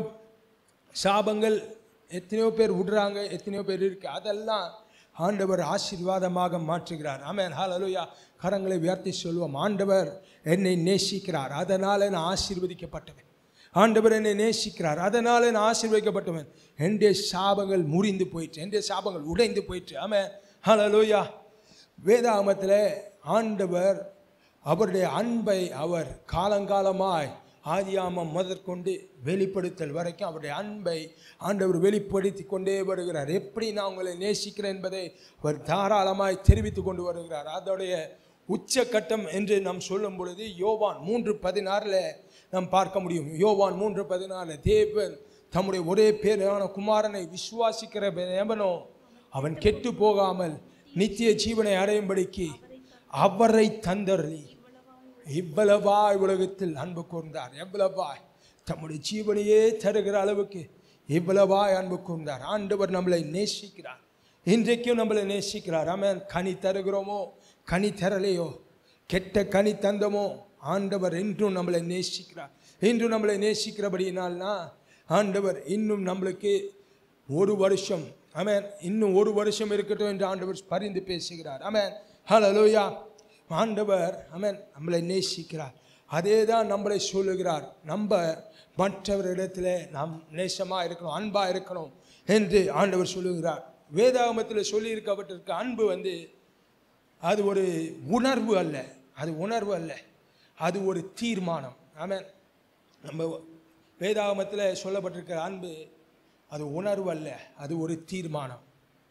சாபங்கள் எத்தனையோ பேர் விடுறாங்க எத்தனையோ பேர் இருக்கு அதெல்லாம் ஆண்டவர் ஆசீர்வாதமாக மாற்றுகிறார் ஆமென் ஹalleluya கரங்களை உயர்த்தி சொல்லுவோம் ஆண்டவர் என்னை நேசிக்கிறார் அதனால் நான் ஆசீர்வதிக்கப்பட்டவன் ஆண்டவர் என்னை நேசிக்கிறார் அதனால் நான் ஆசீர்வதிக்கப்பட்டவன் என்னுடைய சாபங்கள் முறிந்து போயிற்று என்னுடைய சாபங்கள் உடைந்து போயிற்று ஆமென் ஹalleluya வேதாகமத்தில் ஆண்டவர் அவருடைய அன்பை அவர் காலங்காலமாய் ஆதியாமம் முதற்கொண்டு வெளிப்படுத்தல் வரைக்கும் அவருடைய அன்பை ஆண்டவர் வெளிப்படுத்தி கொண்டே வருகிறார் எப்படி நான் உங்களை நேசிக்கிறேன் என்பதை அவர் தாராளமாய் தெரிவித்து கொண்டு வருகிறார் அதோடைய உச்சக்கட்டம் என்று நாம் சொல்லும் பொழுது யோவான் மூன்று பதினாறில் நாம் பார்க்க முடியும் யோவான் மூன்று பதினாறு தேவன் தம்முடைய ஒரே பேரான குமாரனை விசுவாசிக்கிற எவனோ அவன் கெட்டு போகாமல் நித்திய ஜீவனை அடையும்படிக்கு அவரை தந்தருளி இவ்வளவாய் உலகத்தில் அன்பு கூர்ந்தார் எவ்வளவாய் தம்முடைய ஜீவனையே தருகிற அளவுக்கு இவ்வளவாய் அன்பு கூர்ந்தார் ஆண்டவர் நம்மளை நேசிக்கிறார் இன்றைக்கும் நம்மளை நேசிக்கிறார் ஆமென் கனி தருகிறோமோ கனி தரலையோ கெட்ட கனி தந்தமோ ஆண்டவர் இன்றும் நம்மளை நேசிக்கிறார் இன்றும் நம்மளை நேசிக்கிறபடினால்னா ஆண்டவர் இன்னும் நம்மளுக்கு ஒரு வருஷம் ஆமென் இன்னும் ஒரு வருஷம் இருக்கட்டும் என்று ஆண்டவர் பரிந்து பேசுகிறார் ஆமென் ஹalleluya ஆண்டவர் ஆமென் நம்மளை நேசிக்கிறார் அதே தான் நம்மளை சொல்லுகிறார் நம்ம மற்றவரிடத்தில் நாம் நேசமாக இருக்கணும் அன்பாக இருக்கணும் என்று ஆண்டவர் சொல்லுகிறார் வேதாகமத்தில் சொல்லியிருக்கப்பட்டிருக்க அன்பு வந்து அது ஒரு உணர்வு அல்ல அது உணர்வு அல்ல அது ஒரு தீர்மானம் ஆமென் நம்ம வேதாகமத்தில் சொல்லப்பட்டிருக்கிற அன்பு அது உணர்வு அல்ல அது ஒரு தீர்மானம்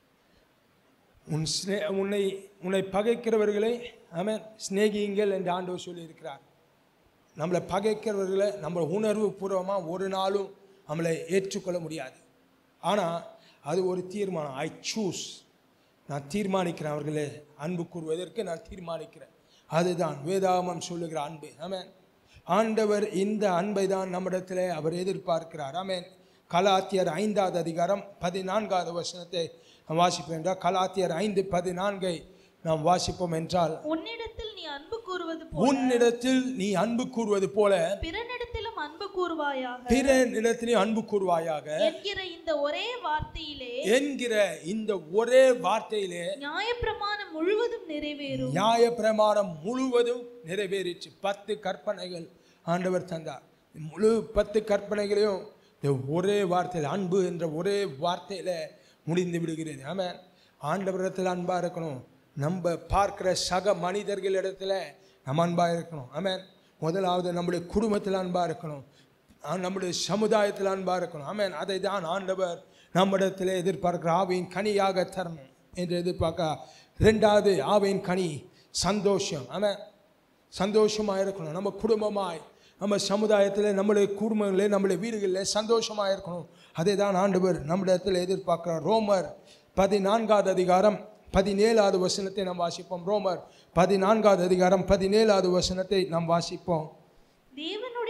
உன் ஸ்னே உன்னை உன்னை பகைக்கிறவர்களை ஆமென் சிநேகியுங்கள் என்று ஆண்டவர் சொல்லியிருக்கிறார் நம்மளை பகைக்கிறவர்களை நம்ம உணர்வு பூர்வமாக ஒரு நாளும் நம்மளை ஏற்றுக்கொள்ள முடியாது ஆனால் அது ஒரு தீர்மானம் ஐ சூஸ் நான் தீர்மானிக்கிறேன் அவர்களே அன்பு கூறுவதற்கு நான் தீர்மானிக்கிறேன் அதுதான் வேதாகமம் சொல்லுகிற அன்பு ஆமென் ஆண்டவர் இந்த அன்பை தான் நம்மிடத்தில் அவர் எதிர்பார்க்கிறார் ஆமென் கலாத்தியர் ஐந்தாவது அதிகாரம் பதினான்காவது வசனத்தை நாம் வாசிப்போம் என்றால் கலாத்தியர் ஐந்து பதினான்கை நாம் வாசிப்போம் என்றால் உன்னிடத்தில் நீ அன்பு கூறுவது போல உன்னிடத்தில் நீ அன்பு கூறுவது போல பிறனிடத்திலும் அன்பு கூறுவாயாக பிற இடத்திலையும் அன்பு கூறுவாயாக என்கிற இந்த ஒரே வார்த்தையிலே என்கிற இந்த ஒரே வார்த்தையிலே நியாயப்பிரமாணம் முழுவதும் நிறைவேறும் நியாய பிரமாணம் முழுவதும் நிறைவேறிச்சு பத்து கற்பனைகள் ஆண்டவர் தந்தார் முழு பத்து கற்பனைகளையும் இந்த ஒரே வார்த்தையில் அன்பு என்ற ஒரே வார்த்தையில் முடிந்து விடுகிறது ஆமாம் ஆண்டவரிடத்தில் அன்பாக இருக்கணும் நம்ம பார்க்கிற சக மனிதர்களிடத்தில் நம்ம அன்பாக இருக்கணும் ஆமாம் முதலாவது நம்முடைய குடும்பத்தில் அன்பாக இருக்கணும் ஆ, நம்முடைய சமுதாயத்தில் அன்பாக இருக்கணும் ஆமென் அதை தான் ஆண்டவர் நம்மிடத்தில் எதிர்பார்க்கிற ஆவியின் கனியாக தரணும் என்று எதிர்பார்க்க ரெண்டாவது ஆவியின் கனி சந்தோஷம் ஆமென் சந்தோஷமாக இருக்கணும் நம்ம குடும்பமாய் நம்ம சமுதாயத்தில் நம்முடைய குடும்பங்களில் நம்முடைய வீடுகளில் சந்தோஷமாக இருக்கணும் அதை தான் ஆண்டவர் நம்மிடத்தில் எதிர்பார்க்கிறார் ரோமர் பதினான்காவது அதிகாரம் பதினேழாவது வசனத்தை நாம் வாசிப்போம் ரோமர் பதினான்காவது அதிகாரம் பதினேழாவது வசனத்தை நாம் வாசிப்போம் தேவனுடைய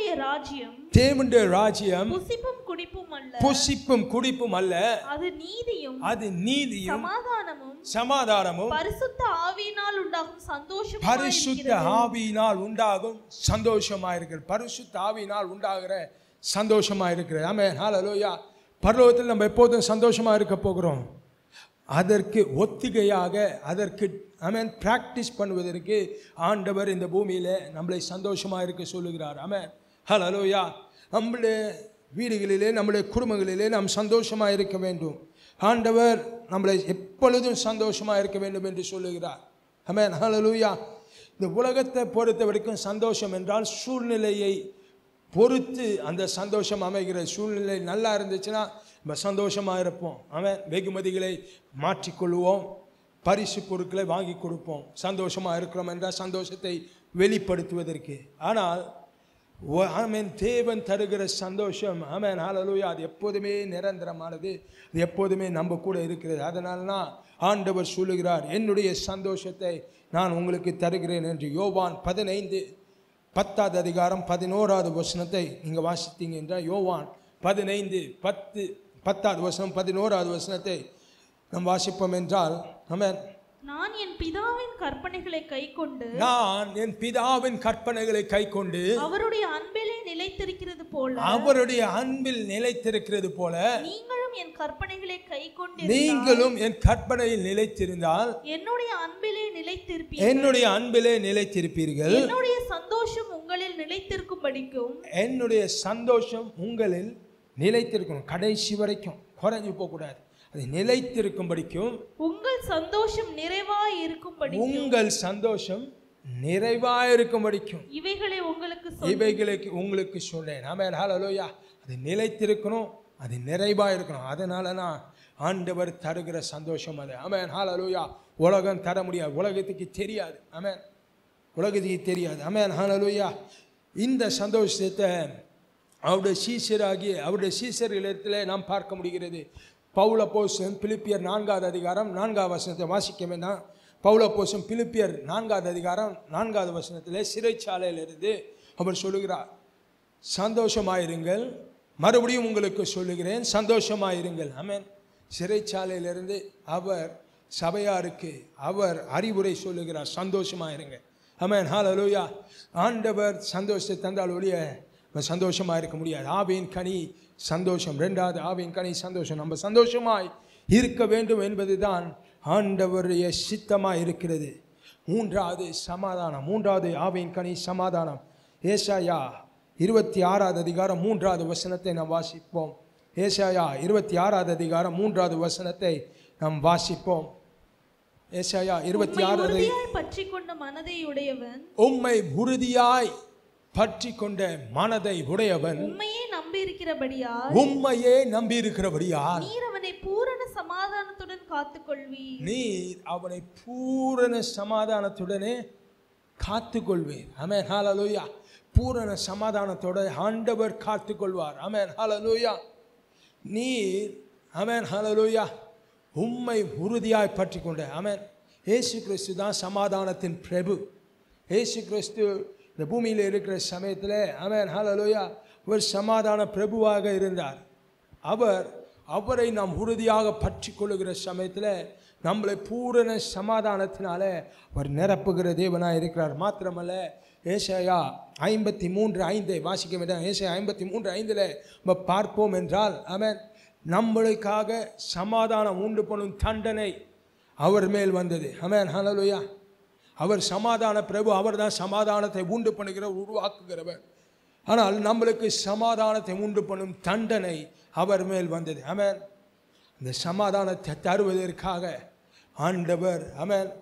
தேவனுடைய ராஜ்யம் தேவனுடைய ராஜ்யம் புசிப்பும் குடிப்பும் அல்ல புசிப்பும் குடிப்பும் அல்ல அது நீதியும் அது நீதியும் சமாதானமும் சமாதானமும் பரிசுத்த ஆவியினால் உண்டாகும் சந்தோஷம் பரிசுத்த ஆவியினால் உண்டாகும் சந்தோஷமா இருக்கிறது பரிசுத்த ஆவியினால் உண்டாகிற சந்தோஷமா இருக்கிறது ஆமே ஹalleluya பரலோகத்தில் நம்ம எப்போதும் சந்தோஷமா இருக்க போகிறோம் அதற்கு ஒத்திகையாக அதற்கு ஆமென் பிராக்டிஸ் பண்ணுவதற்கு ஆண்டவர் இந்த பூமியில நம்மளை சந்தோஷமா இருக்க சொல்லுகிறார் ஆமென் ஹalleluya நம்முடைய வீடுகளிலே நம்முடைய குடும்பங்களிலே நாம் சந்தோஷமா இருக்க வேண்டும் ஆண்டவர் நம்மளை எப்பொழுதும் சந்தோஷமா இருக்க வேண்டும் என்று சொல்லுகிறார் ஆமென் ஹalleluya இந்த உலகத்தை பொறுத்த வரைக்கும் சந்தோஷம் என்றால் சூழ்நிலையை பொறுத்து அந்த சந்தோஷம் அமைகிறது சூழ்நிலை நல்லா இருந்துச்சுன்னா நம்ம சந்தோஷமாக இருப்போம் அவன் வெகுமதிகளை மாற்றிக்கொள்வோம் பரிசு பொருட்களை வாங்கி கொடுப்போம் சந்தோஷமாக இருக்கிறோம் என்ற சந்தோஷத்தை வெளிப்படுத்துவதற்கு ஆனால் ஆமேன் தேவன் தருகிற சந்தோஷம் ஆமேன் ஹalleluya அது எப்போதுமே நிரந்தரமானது அது எப்போதுமே நம்ம கூட இருக்கிறது அதனால தான் ஆண்டவர் சொல்லுகிறார் என்னுடைய சந்தோஷத்தை நான் உங்களுக்கு தருகிறேன் என்று யோவான் பதினைந்து பத்தாவது அதிகாரம் பதினோராவது வசனத்தை நீங்கள் வாசித்தீங்க என்றால் யோவான் பதினைந்து பத்து பத்தாவது வசனம் பதினோராவது வசனத்தை நாம் வாசிப்போம் என்றால் ஆமென் நான் என் பிதாவின் கற்பனைகளை கைக்கொண்டு நான் என் பிதாவின் கற்பனைகளை கைக்கொண்டு அவருடைய அன்பிலே நிலைத்திருக்கிறது போல அவருடைய அன்பில் நிலைத்திருக்கிறது போல நீங்களும் என் கற்பனைகளை கைக்கொண்டு நீங்களும் என் கற்பனையில் நிலைத்திருந்தால் என்னுடைய அன்பிலே நிலைத்திருப்பீர்கள் என்னுடைய அன்பிலே நிலைத்திருப்பீர்கள் என்னுடைய சந்தோஷம் உங்களில் நிலைத்திருக்கும்படிக்கும் என்னுடைய சந்தோஷம் உங்களில் நிலைத்திருக்கணும் கடைசி வரைக்கும் குறைஞ்சு போகக்கூடாது அது நிலைத்திருக்கும்படிக்கும் உங்கள் சந்தோஷம் நிறைவாய் இருக்கும்படி உங்கள் சந்தோஷம் நிறைவாயிருக்கும்படிக்கும் இவைகளை உங்களுக்கு சொல் இவைகளுக்கு உங்களுக்கு சொன்னேன் ஆமென் ஹalleluya அது நிலைத்திருக்கணும் அது நிறைவாக இருக்கணும் அதனால நான் ஆண்டவர் தருகிற சந்தோஷம் அது ஆமென் ஹalleluya உலகம் தர முடியாது உலகத்துக்கு தெரியாது ஆமென் உலகத்துக்கு தெரியாது ஆமென் ஹalleluya இந்த சந்தோஷத்தை அவருடைய சீசராகிய அவருடைய சீசர்களிடத்தில் நாம் பார்க்க முடிகிறது பவுல போசன் பிலிப்பியர் நான்காவது அதிகாரம் நான்காவது வசனத்தை வாசிக்க வேண்டாம் பவுல போசன் பிலிப்பியர் நான்காவது அதிகாரம் நான்காவது வசனத்தில் சிறைச்சாலையிலிருந்து அவர் சொல்லுகிறார் சந்தோஷமாயிருங்கள் மறுபடியும் உங்களுக்கு சொல்லுகிறேன் சந்தோஷமாயிருங்கள் ஆமென் சிறைச்சாலையிலிருந்து அவர் சபையாருக்கு அவர் அறிவுரை சொல்லுகிறார் சந்தோஷமாயிருங்க ஆமென் ஹalleluya ஆண்டவர் சந்தோஷத்தை தந்தால் ஒழிய நம்ம சந்தோஷமாக இருக்க முடியாது ஆவியின் கனி சந்தோஷம் ரெண்டாவது ஆவியின் கனி சந்தோஷம் நம்ம சந்தோஷமாய் இருக்க வேண்டும் என்பதுதான் ஆண்டவருடைய சித்தமாக இருக்கிறது மூன்றாவது சமாதானம் மூன்றாவது ஆவியின் கனி சமாதானம் ஏசாயா இருபத்தி ஆறாவது அதிகாரம் மூன்றாவது வசனத்தை நாம் வாசிப்போம் ஏசாயா இருபத்தி ஆறாவது அதிகாரம் மூன்றாவது வசனத்தை நாம் வாசிப்போம் ஏசாயா இருபத்தி உம்மை ஆறாவது உறுதியாய் பற்றி கொண்ட மனதை உடையவன் உம்மை உறுதியாய் பற்றி கொண்ட மனதை உடையவன் உண்மையே நம்பி இருக்கிறபடியால் உம்மையே நம்பியிருக்கிறபடியால் நீர் அவனை பூரண சமாதானத்துடன் காத்துக்கொள்வீர் நீர் அவனை பூரண சமாதானத்துடனே காத்துக்கொள்வீர் ஆமென் ஹalleluya பூரண சமாதானத்தோட ஆண்டவர் காத்துக்கொள்வார் ஆமென் ஹalleluya நீர் ஆமென் ஹalleluya உம்மை உறுதியாய் பற்றி கொண்ட ஆமென் இயேசு கிறிஸ்து தான் சமாதானத்தின் பிரபு இயேசு கிறிஸ்து இந்த பூமியில் இருக்கிற சமயத்தில் ஆமென் ஹalleluya ஒரு சமாதான பிரபுவாக இருந்தார் அவர் அவரை நாம் உறுதியாக பற்றி கொள்ளுகிற சமயத்தில் நம்மளை பூரண சமாதானத்தினால அவர் நிரப்புகிற தேவனாக இருக்கிறார் மாத்திரமல்ல ஏசாயா ஐம்பத்தி மூன்று ஐந்தை வாசிக்க வேண்டாம் ஏசாயா ஐம்பத்தி மூன்று ஐந்தில் நம்ம பார்ப்போம் என்றால் அவன் நம்மளுக்காக சமாதானம் உண்டு பண்ணும் தண்டனை அவர் மேல் வந்தது அமேன் ஹalleluya அவர் சமாதான பிரபு அவர் தான் சமாதானத்தை உண்டு பண்ணுகிறவர் உருவாக்குகிறவர் ஆனால் நம்மளுக்கு சமாதானத்தை உண்டு பண்ணும் தண்டனை அவர் மேல் வந்தது அமேன் அந்த சமாதானத்தை தருவதற்காக ஆண்டவர் அமேன்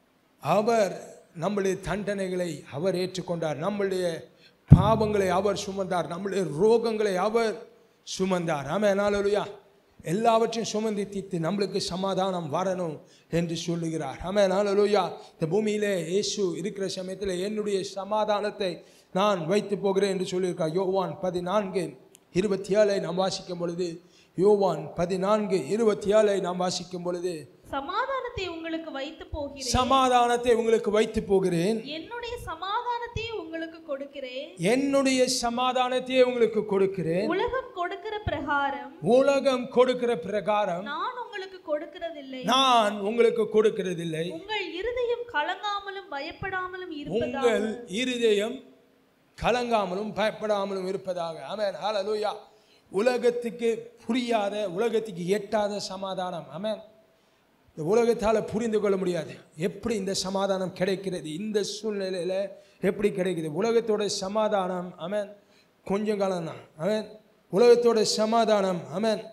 அவர் நம்முடைய தண்டனைகளை அவர் ஏற்றுக்கொண்டார் நம்முடைய பாவங்களை அவர் சுமந்தார் நம்முடைய ரோகங்களை அவர் சுமந்தார் ஆமென் ஹalleluya எல்லாவற்றையும் சுமந்து தீர்த்து நம்மளுக்கு சமாதானம் வரணும் என்று சொல்லுகிறார் ஆமென் ஹalleluya இந்த பூமியிலே இயேசு இருக்கிற சமயத்தில் என்னுடைய சமாதானத்தை நான் வைத்து போகிறேன் என்று சொல்லியிருக்கார் யோவான் பதினான்கு இருபத்தி ஏழை நாம் வாசிக்கும் பொழுது யோவான் பதினான்கு இருபத்தி ஏழை நாம் வாசிக்கும் பொழுது சமாதானத்தை உங்களுக்கு வைத்து போகிறேன் சமாதானத்தை உங்களுக்கு வைத்து போகிறேன் என்னுடைய சமாதானத்தை உங்களுக்கு உங்களுக்கு கொடுக்கிறேன் என்னுடைய சமாதானத்தையே உங்களுக்கு கொடுக்கிறேன் உலகம் கொடுக்கிற பிரகாரம் உலகம் கொடுக்கிற பிரகாரம் நான் உங்களுக்கு கொடுக்கிறதில்லை நான் உங்களுக்கு கொடுக்கிறதில்லை உங்கள் இருதயம் கலங்காமலும் பயப்படாமலும் இருப்பதாக உங்கள் இருதயம் கலங்காமலும் பயப்படாமலும் இருப்பதாக ஆமென் ஹalleluya உலகத்துக்கு புரியாத உலகத்துக்கு எட்டாத சமாதானம் ஆமென் இந்த உலகத்தால் புரிந்து கொள்ள முடியாது எப்படி இந்த சமாதானம் கிடைக்கிறது இந்த சூழ்நிலையில் எப்படி கிடைக்குது உலகத்தோட சமாதானம் ஆமென் கொஞ்சம் காலம் தான் ஆமென் உலகத்தோட சமாதானம் ஆமென்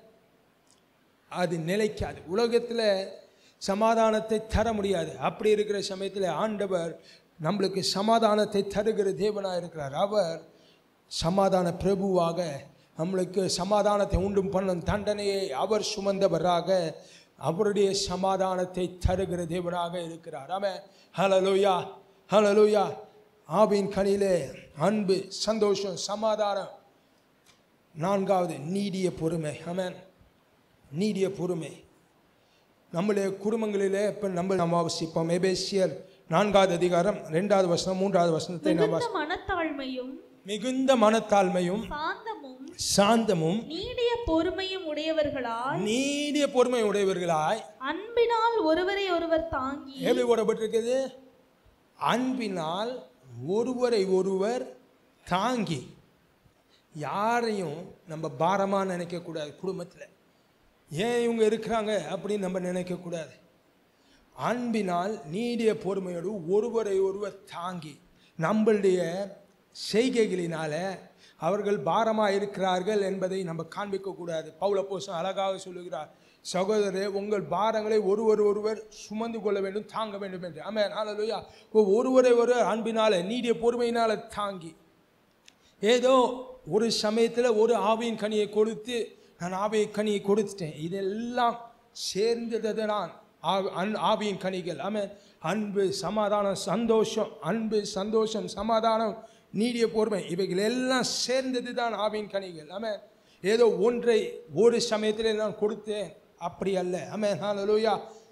அது நிலைக்காது உலகத்தில் சமாதானத்தை தர முடியாது அப்படி இருக்கிற சமயத்தில் ஆண்டவர் நம்மளுக்கு சமாதானத்தை தருகிற தேவனாக இருக்கிறார் அவர் சமாதான பிரபுவாக நம்மளுக்கு சமாதானத்தை உண்டும் பண்ணும் தண்டனையை அவர் சுமந்தவராக அவருடைய சமாதானத்தை தருகிற தேவனாக இருக்கிறார் ஆமென் ஹalleluya ஹalleluya ஆவின் கனியிலே அன்பு சந்தோஷம் சமாதானம் நான்காவது நீடிய பொறுமை ஆமென் நீடிய பொறுமை நம்முடைய குடும்பங்களிலே இப்போ நம்ம நாம் வாசிப்போம் எபேசியர் நான்காவது அதிகாரம் ரெண்டாவது வசனம் மூன்றாவது வசனத்தை நாம் மிகுந்த மனத்தாழ்மையும் மிகுந்த மனத்தாழ்மையும் சாந்தமும் சாந்தமும் நீடிய பொறுமையும் உடையவர்களாய் நீடிய பொறுமை உடையவர்களாய் அன்பினால் ஒருவரை ஒருவர் தாங்கி எப்படி போடப்பட்டிருக்குது அன்பினால் ஒருவரை ஒருவர் தாங்கி யாரையும் நம்ம பாரமாக நினைக்கக்கூடாது குடும்பத்தில் ஏன் இவங்க இருக்கிறாங்க அப்படின்னு நம்ம நினைக்கக்கூடாது அன்பினால் நீடிய பொறுமையோடு ஒருவரை ஒருவர் தாங்கி நம்மளுடைய செய்கைகளினால அவர்கள் பாரமாக இருக்கிறார்கள் என்பதை நம்ம காண்பிக்கக்கூடாது பவுல போசம் அழகாக சொல்லுகிறார் சகோதரரே உங்கள் பாரங்களை ஒருவர் ஒருவர் சுமந்து கொள்ள வேண்டும் தாங்க வேண்டும் என்று ஆமென் ஹalleluya ஒருவரை ஒருவர் அன்பினால நீடிய பொறுமையினால தாங்கி ஏதோ ஒரு சமயத்தில் ஒரு ஆவியின் கனியை கொடுத்து நான் ஆவிய கனியை கொடுத்துட்டேன் இதெல்லாம் சேர்ந்தது நான் ஆ- அன்- ஆவியின் கனிகள் ஆமென் அன்பு சமாதானம் சந்தோஷம் அன்பு சந்தோஷம் சமாதானம் நீடிய பொறுமை இவைகள் எல்லாம் சேர்ந்தது தான் ஆவியின் கனிகள் ஆமென் ஏதோ ஒன்றை ஒரு சமயத்தில் நான் கொடுத்தேன் அப்படி அல்ல ஆமென் ஹalleluya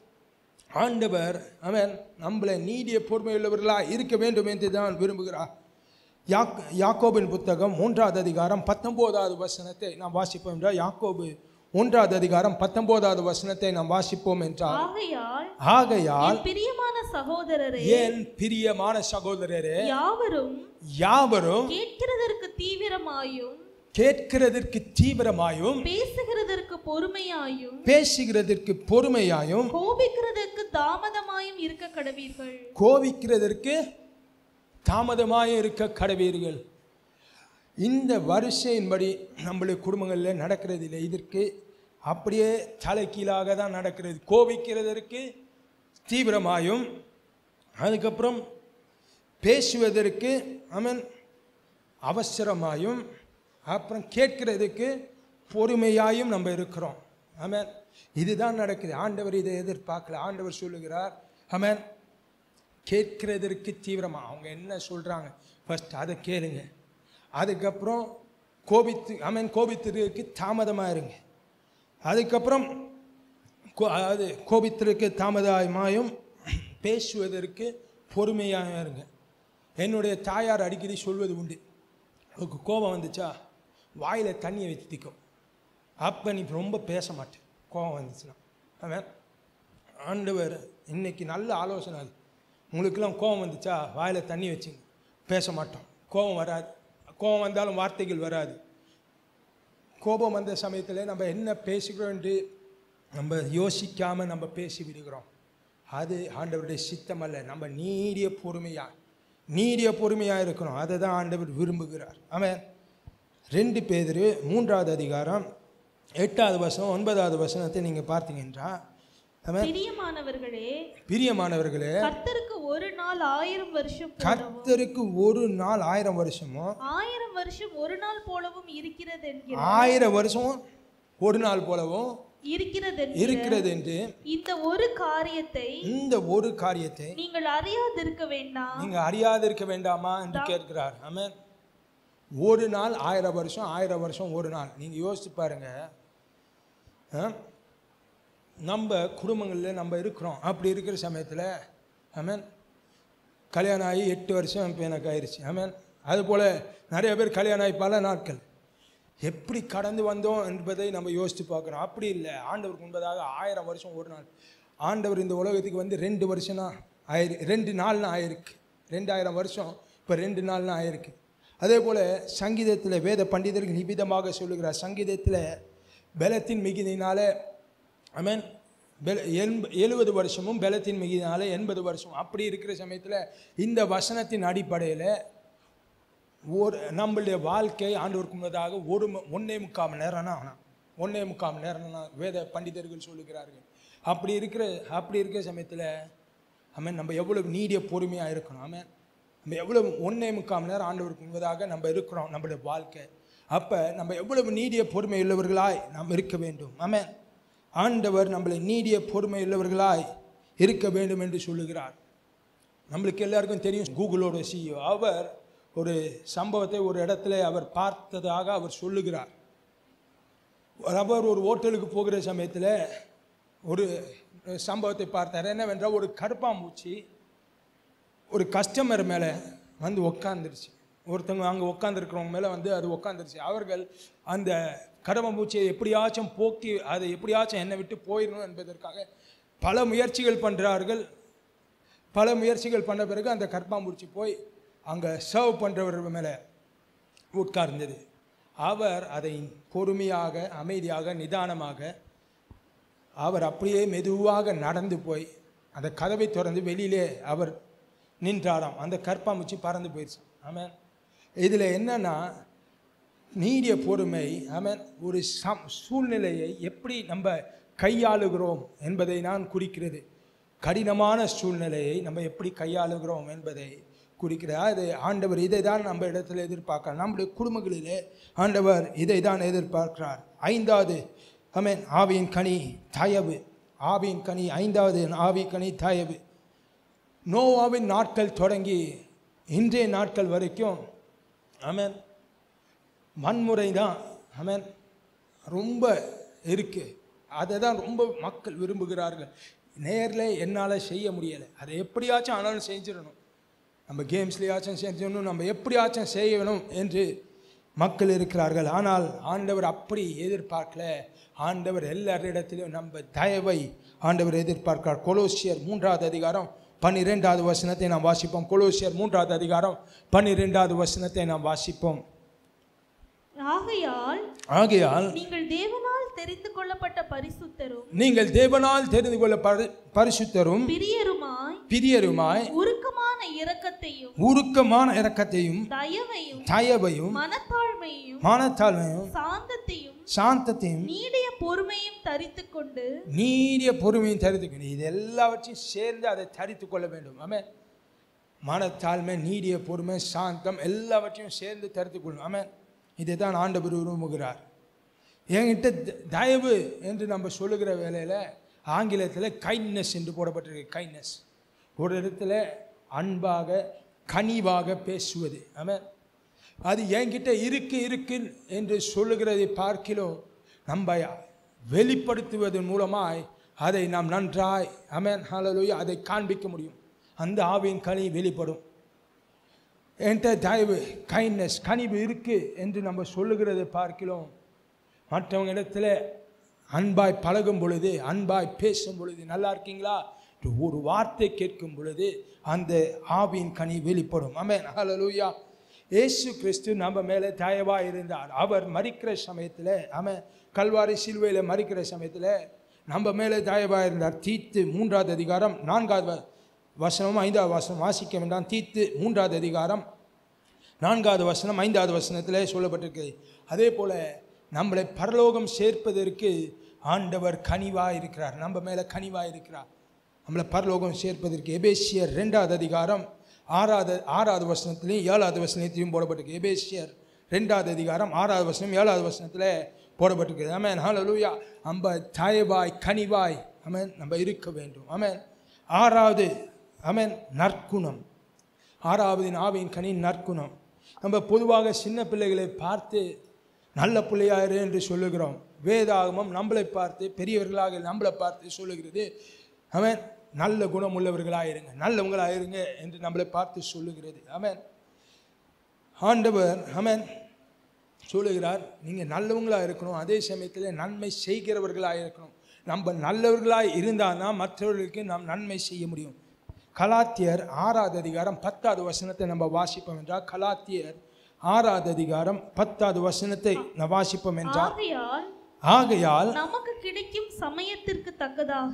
ஆண்டவர் அவன் நம்மளை நீடிய பொறுமையுள்ளவர்களாக இருக்க வேண்டும் என்று தான் விரும்புகிறார் யாக் யாக்கோபின் புத்தகம் மூன்றாவது அதிகாரம் பத்தொம்போதாவது வசனத்தை நாம் வாசிப்போம் என்றால் யாக்கோபு ஒன்றாவது அதிகாரம் பத்தொம்போதாவது வசனத்தை நாம் வாசிப்போம் என்றால் ஆகையால் ஆகையால் என் பிரியமான சகோதரரே ஏன் பிரியமான சகோதரரே யாவரும் யாவரும் கேட்கிறதற்கு தீவிரமாயும் கேட்கிறதற்கு தீவிரமாயும் பேசுகிறதற்கு பொறுமையாயும் பேசுகிறதற்கு பொறுமையாயும் கோபிக்கிறதற்கு தாமதமாயும் இருக்க கடவீர்கள் கோபிக்கிறதற்கு தாமதமாக இருக்க கடவீர்கள் இந்த வரிசையின்படி நம்மளுடைய குடும்பங்களில் நடக்கிறதில்லை இதற்கு அப்படியே தலைகீழாக தான் நடக்கிறது கோபிக்கிறதற்கு தீவிரமாயும் அதுக்கப்புறம் பேசுவதற்கு அவன் அவசரமாயும் அப்புறம் கேட்கிறதுக்கு பொறுமையாயும் நம்ம இருக்கிறோம் ஆமென் இதுதான் நடக்குது ஆண்டவர் இதை எதிர்பார்க்கல ஆண்டவர் சொல்லுகிறார் ஆமென் கேட்கிறதற்கு தீவிரமா அவங்க என்ன சொல்கிறாங்க ஃபர்ஸ்ட் அதை கேளுங்க அதுக்கப்புறம் கோபித்து ஆமென் கோபித்திற்கு தாமதமாக இருங்க அதுக்கப்புறம் கோ- அதாவது கோபித்திற்கு தாமதமாயும் பேசுவதற்கு பொறுமையாக இருங்க என்னுடைய தாயார் அடிக்கடி சொல்வது உண்டு உனக்கு கோபம் வந்துச்சா வாயில் தண்ணியை வச்சு திக்கும் அப்போ நீ ரொம்ப பேச மாட்டேன் கோபம் வந்துச்சுன்னா அவன் ஆண்டவர் இன்னைக்கு நல்ல ஆலோசனை அது உங்களுக்கெல்லாம் கோபம் வந்துச்சா வாயில் தண்ணி வச்சுங்க பேச மாட்டோம் கோபம் வராது கோபம் வந்தாலும் வார்த்தைகள் வராது கோபம் வந்த சமயத்தில் நம்ம என்ன பேசுகிறோம் என்று நம்ம யோசிக்காமல் நம்ம பேசி விடுகிறோம் அது ஆண்டவருடைய சித்தம் அல்ல நம்ம நீடிய பொறுமையாக நீடிய பொறுமையாக இருக்கணும் அதை தான் ஆண்டவர் விரும்புகிறார் அவன் ரெண்டு பேர் மூன்றாவது அதிகாரம் எட்டாவது வசனம் ஒன்பதாவது வசனத்தை நீங்கள் பார்த்தீங்கன்னா அவன் பிரியமானவர்களே பிரியமானவர்களே கர்த்தருக்கு ஒரு நாள் ஆயிரம் வருஷம் போலவும் கர்த்தருக்கு ஒரு நாள் ஆயிரம் வருஷமும் ஆயிரம் வருஷம் ஒரு நாள் போலவும் இருக்கிறது என்கிற ஆயிரம் வருஷம் ஒரு நாள் போலவும் இருக்கிறது என்கிற இருக்கிறது என்று இந்த ஒரு காரியத்தை இந்த ஒரு காரியத்தை நீங்கள் அறியாதிருக்க வேண்டாம் நீங்க அறியாதிருக்க வேண்டாமா என்று கேட்கிறார் ஆமென் ஒரு நாள் ஆயிரம் வருஷம் ஆயிரம் வருஷம் ஒரு நாள் நீங்க யோசிச்சு பாருங்க ஆ? நம்ம குடும்பங்களில் நம்ம இருக்கிறோம் அப்படி இருக்கிற சமயத்தில் ஆமென் கல்யாணம் ஆகி எட்டு வருஷம் இப்போ எனக்கு ஆயிடுச்சு ஆமென் அதுபோல் நிறைய பேர் கல்யாணம் ஆகி பல நாட்கள் எப்படி கடந்து வந்தோம் என்பதை நம்ம யோசித்து பார்க்குறோம் அப்படி இல்லை ஆண்டவருக்கு முன்பதாக ஆயிரம் வருஷம் ஒரு நாள் ஆண்டவர் இந்த உலகத்துக்கு வந்து ரெண்டு வருஷம்னா ஆயிரு ரெண்டு நாள்னா ஆயிருக்கு ரெண்டாயிரம் வருஷம் இப்போ ரெண்டு நாள்னா ஆயிருக்கு அதே போல் சங்கீதத்தில் வேத பண்டிதர்கள் நிபிதமாக சொல்லுகிறார் சங்கீதத்தில் பலத்தின் மிகுதினால ஐ பெல எண்ப எழுபது வருஷமும் பலத்தின் மிகுதினால எண்பது வருஷம் அப்படி இருக்கிற சமயத்தில் இந்த வசனத்தின் அடிப்படையில் ஒரு நம்மளுடைய வாழ்க்கை ஆண்டவருக்கு முன்னதாக ஒரு ம- ஒண்ணே முக்கால் மணி நேரம்னா ஆனால் ஒன்றே முக்கால் மணி நேரம்னா வேத பண்டிதர்கள் சொல்லுகிறார்கள் அப்படி இருக்கிற அப்படி இருக்கிற சமயத்தில் ஆமென் நம்ம எவ்வளவு நீடிய பொறுமையாக இருக்கணும் ஆமென் நம்ம எவ்வளவு ஒன்றே முக்கால் மணி நேரம் ஆண்டவருக்கு முன்பதாக நம்ம இருக்கிறோம் நம்மளுடைய வாழ்க்கை அப்போ நம்ம எவ்வளவு நீடிய பொறுமை உள்ளவர்களாய் நாம் இருக்க வேண்டும் ஆமென் ஆண்டவர் நம்மளை நீடிய பொறுமை உள்ளவர்களாய் இருக்க வேண்டும் என்று சொல்லுகிறார் நம்மளுக்கு எல்லாருக்கும் தெரியும் கூகுளோட சிஇஓ அவர் ஒரு சம்பவத்தை ஒரு இடத்துல அவர் பார்த்ததாக அவர் சொல்லுகிறார் அவர் ஒரு ஹோட்டலுக்கு போகிற சமயத்தில் ஒரு சம்பவத்தை பார்த்தார் என்னவென்றால் ஒரு கருப்பாம்பூச்சி ஒரு கஸ்டமர் மேலே வந்து உக்காந்துருச்சு ஒருத்தவங்க அங்கே உட்காந்துருக்கிறவங்க மேலே வந்து அது உட்காந்துருச்சு அவர்கள் அந்த கருப்பாம்பூச்சியை எப்படியாச்சும் போக்கி அதை எப்படியாச்சும் என்னை விட்டு போயிடணும் என்பதற்காக பல முயற்சிகள் பண்ணுறார்கள் பல முயற்சிகள் பண்ண பிறகு அந்த கற்பாம்பூச்சி போய் அங்கே சர்வ் பண்ணுறவர் மேலே உட்கார்ந்தது அவர் அதை பொறுமையாக அமைதியாக நிதானமாக அவர் அப்படியே மெதுவாக நடந்து போய் அந்த கதவை திறந்து வெளியிலே அவர் நின்றாராம் அந்த கற்பாம்பூச்சி பறந்து போயிடுச்சு ஆமென் இதில் என்னன்னா நீடிய பொறுமை ஆமென் ஒரு சம் சூழ்நிலையை எப்படி நம்ம கையாளுகிறோம் என்பதை நான் குறிக்கிறது கடினமான சூழ்நிலையை நம்ம எப்படி கையாளுகிறோம் என்பதை குறிக்கிறது அது ஆண்டவர் இதை தான் நம்ம இடத்துல எதிர்பார்க்கிறார் நம்முடைய குடும்பங்களிலே ஆண்டவர் இதை தான் எதிர்பார்க்கிறார் ஐந்தாவது ஆமென் ஆவியின் கனி தயவு ஆவியின் கனி ஐந்தாவது ஆவி கனி தயவு நோவாவின் நாட்கள் தொடங்கி இன்றைய நாட்கள் வரைக்கும் ஆமென் வன்முறை தான் ஆமென் ரொம்ப இருக்கு அதை தான் ரொம்ப மக்கள் விரும்புகிறார்கள் நேரில் என்னால் செய்ய முடியலை அதை எப்படியாச்சும் ஆனாலும் செஞ்சிடணும் நம்ம கேம்ஸ்லேயாச்சும் செஞ்சிடணும் நம்ம எப்படியாச்சும் செய்யணும் என்று மக்கள் இருக்கிறார்கள் ஆனால் ஆண்டவர் அப்படி எதிர்பார்க்கல ஆண்டவர் எல்லாரிடத்திலும் நம்ம தயவை ஆண்டவர் எதிர்பார்க்கிறார் கொலோசியர் மூன்றாவது அதிகாரம் பன்னிரெண்டாவது வசனத்தை நாம் வாசிப்போம் கொலோசியர் மூன்றாவது அதிகாரம் பன்னிரெண்டாவது வசனத்தை நாம் வாசிப்போம் ஆகையால் ஆகையால் நீங்கள் தேவனால் தெரிந்து கொள்ளப்பட்ட பரிசுத்தரும் நீங்கள் தேவனால் தெரிந்து கொள்ள பரி- பரிசுத்தரும் பிரியருமாய் பிரியருமாய் உருக்கமான இரக்கத்தையும் உருக்கமான இரக்கத்தையும் தயவையும் தயவையும் மனத்தாழ்மையும் மனத்தாழ்மையும் சாந்தத்தையும் சாந்தத்தையும் நீடிய பொறுமையும் தரித்துக் கொண்டு நீடிய பொறுமையும் தரித்துக்கணும் இது எல்லாவற்றையும் சேர்ந்து அதை தரித்து கொள்ள வேண்டும் ஆமே மனத்தாழ்மை நீடிய பொறுமை சாந்தம் எல்லாவற்றையும் சேர்ந்து தரித்து கொள்ளணும் ஆமே இதை தான் ஆண்டவர் விரும்புகிறார் என்கிட்ட த- தயவு என்று நம்ம சொல்லுகிற வேலையில் ஆங்கிலத்தில் கைண்ட்னஸ் என்று போடப்பட்டிருக்கு கைண்ட்னஸ் ஒரு இடத்துல அன்பாக கனிவாக பேசுவது ஆமென் அது என்கிட்ட இருக்கு இருக்கு என்று சொல்லுகிறதை பார்க்கிலும் நம்ம வெளிப்படுத்துவதன் மூலமாய் அதை நாம் நன்றாய் அமேன் ஹalleluya அதை காண்பிக்க முடியும் அந்த ஆவியின் கனி வெளிப்படும் என்கிட்ட தயவு கைண்ட்னஸ் கனிவு இருக்கு என்று நம்ம சொல்லுகிறதை பார்க்கிறோம் மற்றவங்க இடத்துல அன்பாய் பழகும் பொழுது அன்பாய் பேசும் பொழுது நல்லா இருக்கீங்களா என்று ஒரு வார்த்தை கேட்கும் பொழுது அந்த ஆவியின் கனி வெளிப்படும் ஆமென் ஹalleluya இயேசு கிறிஸ்து நம்ம மேலே தயவாக இருந்தார் அவர் மறிக்கிற சமயத்தில் ஆமென் கல்வாரி சிலுவையில் மறிக்கிற சமயத்தில் நம்ம மேலே தயவாக இருந்தார் தீத்து மூன்றாவது அதிகாரம் நான்காவது வ- வசனமும் ஐந்தாவது வசனம் வாசிக்க வேண்டாம் தீத்து மூன்றாவது அதிகாரம் நான்காவது வசனம் ஐந்தாவது வசனத்திலே சொல்லப்பட்டிருக்கு அதே போல் நம்மளை பரலோகம் சேர்ப்பதற்கு ஆண்டவர் கனிவாக இருக்கிறார் நம்ம மேலே கனிவாக இருக்கிறார் நம்மளை பரலோகம் சேர்ப்பதற்கு எபேசியர் ரெண்டாவது அதிகாரம் ஆறாவது ஆறாவது வசனத்திலையும் ஏழாவது வசனத்திலையும் போடப்பட்டிருக்கு எபேசியர் ரெண்டாவது அதிகாரம் ஆறாவது வசனம் ஏழாவது வசனத்தில் போடப்பட்டிருக்கு ஆமென் ஹalleluya நம்ம தயவாய் கனிவாய் ஆமென் நம்ம இருக்க வேண்டும் ஆமென் ஆறாவது ஆமென் நற்குணம் ஆறாவது ஆவியின் கனி நற்குணம் நம்ம பொதுவாக சின்ன பிள்ளைகளை பார்த்து நல்ல பிள்ளையாரு என்று சொல்லுகிறோம் வேதாகமம் நம்மளை பார்த்து பெரியவர்களாக நம்மளை பார்த்து சொல்லுகிறது அவன் நல்ல குணம் உள்ளவர்களாக இருங்க நல்லவங்களாக இருங்க என்று நம்மளை பார்த்து சொல்லுகிறது அவன் ஆண்டவர் ஆமென் சொல்லுகிறார் நீங்கள் நல்லவங்களாக இருக்கணும் அதே சமயத்தில் நன்மை செய்கிறவர்களாக இருக்கணும் நம்ம நல்லவர்களாக இருந்தால் தான் மற்றவர்களுக்கு நாம் நன்மை செய்ய முடியும் கலாத்தியர் ஆறாவது அதிகாரம் பத்தாவது வசனத்தை நம்ம வாசிப்போம் என்றால் கலாத்தியர் ஆறாவது அதிகாரம் பத்தாவது வசனத்தை நான் வாசிப்போம் என்றால் ஆகையால் ஆகையால் நமக்கு கிடைக்கும் சமயத்திற்கு தக்கதாக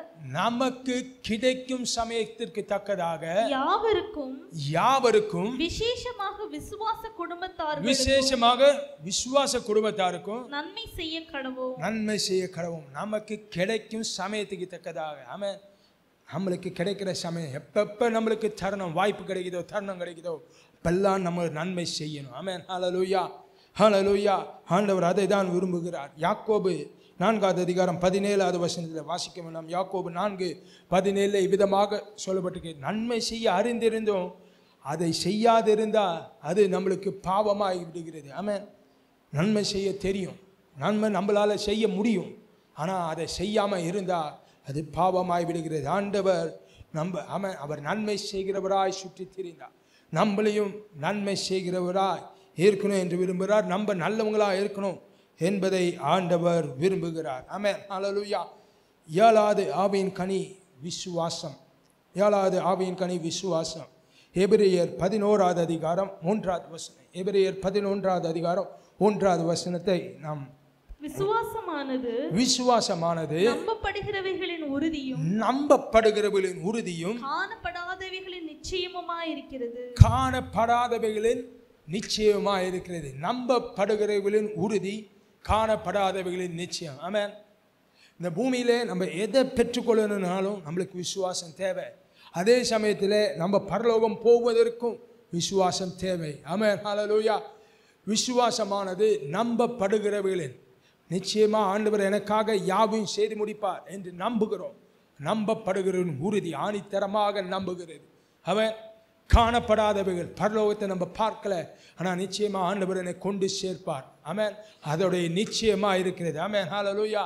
நமக்கு கிடைக்கும் சமயத்திற்கு தக்கதாக யாவருக்கும் யாவருக்கும் விசேஷமாக விசுவாச குடும்பத்தார்கள் விசேஷமாக விசுவாச குடும்பத்தாருக்கும் நன்மை செய்ய கடவோம் நன்மை செய்ய கடவும் நமக்கு கிடைக்கும் சமயத்துக்கு தக்கதாக ஆமென் நம்மளுக்கு கிடைக்கிற சமயம் எப்பப்போ நம்மளுக்கு தருணம் வாய்ப்பு கிடைக்குதோ தருணம் கிடைக்குதோ அப்பெல்லாம் நம்ம நன்மை செய்யணும் ஆமென் ஹalleluya ஹalleluya ஆண்டவர் அதை தான் விரும்புகிறார் யாக்கோபு நான்காவது அதிகாரம் பதினேழாவது வசனத்தில் வாசிக்க வேண்டாம் யாக்கோபு நான்கு பதினேழு விதமாக சொல்லப்பட்டிருக்கு நன்மை செய்ய அறிந்திருந்தோம் அதை செய்யாதிருந்தால் அது நம்மளுக்கு பாவமாகி விடுகிறது ஆமென் நன்மை செய்ய தெரியும் நன்மை நம்மளால் செய்ய முடியும் ஆனால் அதை செய்யாமல் இருந்தால் அது பாவமாய் விடுகிறது ஆண்டவர் நம்ம அவன் அவர் நன்மை செய்கிறவராய் சுற்றி திரிந்தார் நம்மளையும் நன்மை செய்கிறவராய் இருக்கணும் என்று விரும்புகிறார் நம்ம நல்லவங்களாக இருக்கணும் என்பதை ஆண்டவர் விரும்புகிறார் ஆமென் ஹalleluya ஏழாவது ஆவியின் கனி விசுவாசம் ஏழாவது ஆவியின் கனி விசுவாசம் எபிரேயர் பதினோராவது அதிகாரம் மூன்றாவது வசனம் எபிரேயர் பதினொன்றாவது அதிகாரம் ஒன்றாவது வசனத்தை நாம் விசுவாசமானது விசுவாசமானது நம்பப்படுகிறவைகளின் உறுதியும் நம்பப்படுகிறவர்களின் உறுதியும் காணப்படாதவைகளின் நிச்சயமுமாயிருக்கிறது காணப்படாதவைகளின் நிச்சயமாக இருக்கிறது நம்பப்படுகிறவர்களின் உறுதி காணப்படாதவைகளின் நிச்சயம் ஆமென் இந்த பூமியிலே நம்ம எதை பெற்றுக்கொள்ளணும்னாலும் நம்மளுக்கு விசுவாசம் தேவை அதே சமயத்தில் நம்ம பரலோகம் போவதற்கும் விசுவாசம் தேவை ஆமென் ஹalleluya விசுவாசமானது நம்பப்படுகிறவர்களின் நிச்சயமாக ஆண்டவர் எனக்காக யாவையும் செய்து முடிப்பார் என்று நம்புகிறோம் நம்பப்படுகிறவன் உறுதி ஆணித்தரமாக நம்புகிறது அவன் காணப்படாதவைகள் பரலோகத்தை நம்ம பார்க்கல ஆனால் நிச்சயமாக ஆண்டவர் என்னை கொண்டு சேர்ப்பார் ஆமென் அதோடைய நிச்சயமாக இருக்கிறது ஆமென் ஹalleluya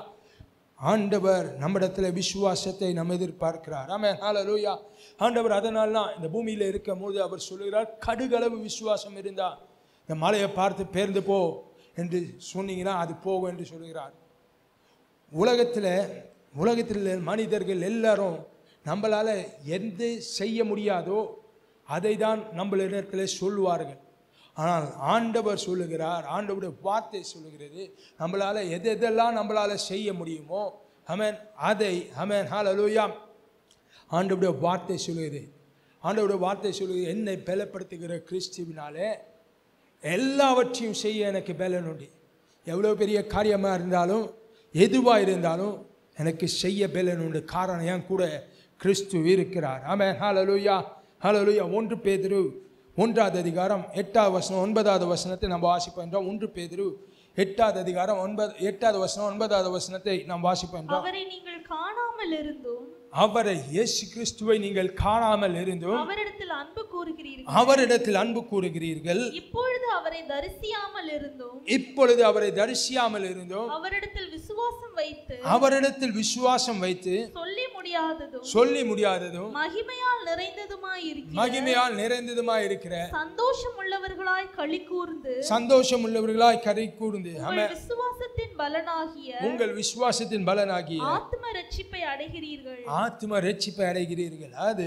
ஆண்டவர் நம்மிடத்தில் விசுவாசத்தை நம்ம எதிர்பார்க்கிறார் ஆமென் ஹalleluya ஆண்டவர் அதனால தான் இந்த பூமியில் இருக்கும் போது அவர் சொல்லுகிறார் கடுகளவு விசுவாசம் இருந்தால் இந்த மலையை பார்த்து பேர்ந்து போ என்று சொன்னீங்கன்னா அது போகும் என்று சொல்லுகிறார் உலகத்தில் உலகத்தில் மனிதர்கள் எல்லாரும் நம்மளால் எந்த செய்ய முடியாதோ அதை தான் நம்மளிடத்தில் சொல்லுவார்கள் ஆனால் ஆண்டவர் சொல்லுகிறார் ஆண்டவருடைய வார்த்தை சொல்லுகிறது நம்மளால் எது எதெல்லாம் நம்மளால் செய்ய முடியுமோ அமேன் அதை அமேன் ஹalleluya ஆண்டவருடைய வார்த்தை சொல்லுகிறது ஆண்டவருடைய வார்த்தை சொல்லுகிறது என்னை பலப்படுத்துகிற கிறிஸ்துவினாலே எல்லாவற்றையும் செய்ய எனக்கு பலன் உண்டு எவ்வளோ பெரிய காரியமாக இருந்தாலும் எதுவாக இருந்தாலும் எனக்கு செய்ய பலன் உண்டு காரணம் ஏன் கூட கிறிஸ்து இருக்கிறார் ஆமென் ஹalleluya ஹalleluya ஒன்று பேதுரு ஒன்றாவது அதிகாரம் எட்டாவது வசனம் ஒன்பதாவது வசனத்தை நம்ம வாசிப்போம் என்றோம் ஒன்று பேதுரு எட்டாவது அதிகாரம் ஒன்பது எட்டாவது வசனம் ஒன்பதாவது வசனத்தை நாம் வாசிப்போம் என்றோம் அவரை நீங்கள் காணாமல் இருந்தும் அவரை இயேசு கிறிஸ்துவை நீங்கள் காணாமல் இருந்தும் அவரிடத்தில் அன்பு கூறுகிறீர்கள் அவரிடத்தில் அன்பு கூறுகிறீர்கள் இப்பொழுது அவரை தரிசியாமல் இருந்தும் இப்பொழுது அவரை தரிசியாமல் இருந்தும் அவரிடத்தில் விசுவாசம் வைத்து அவரிடத்தில் விசுவாசம் வைத்து சொல்லி முடியாததும் சொல்லி முடியாததும் மகிமையால் நிறைந்ததுமாய் இருக்கிற மகிமையால் நிறைந்ததுமாய் இருக்கிற சந்தோஷம் உள்ளவர்களாய் களி கூர்ந்து சந்தோஷம் உள்ளவர்களாய் கரை கூர்ந்து உங்கள் ஆமென். விசுவாசத்தின் பலனாகிய உங்கள் விசுவாசத்தின் பலனாகிய ஆத்ம ரட்சிப்பை அடைகிறீர்கள் ஆத்ம ரட்சிப்பை அடைகிறீர்கள் அது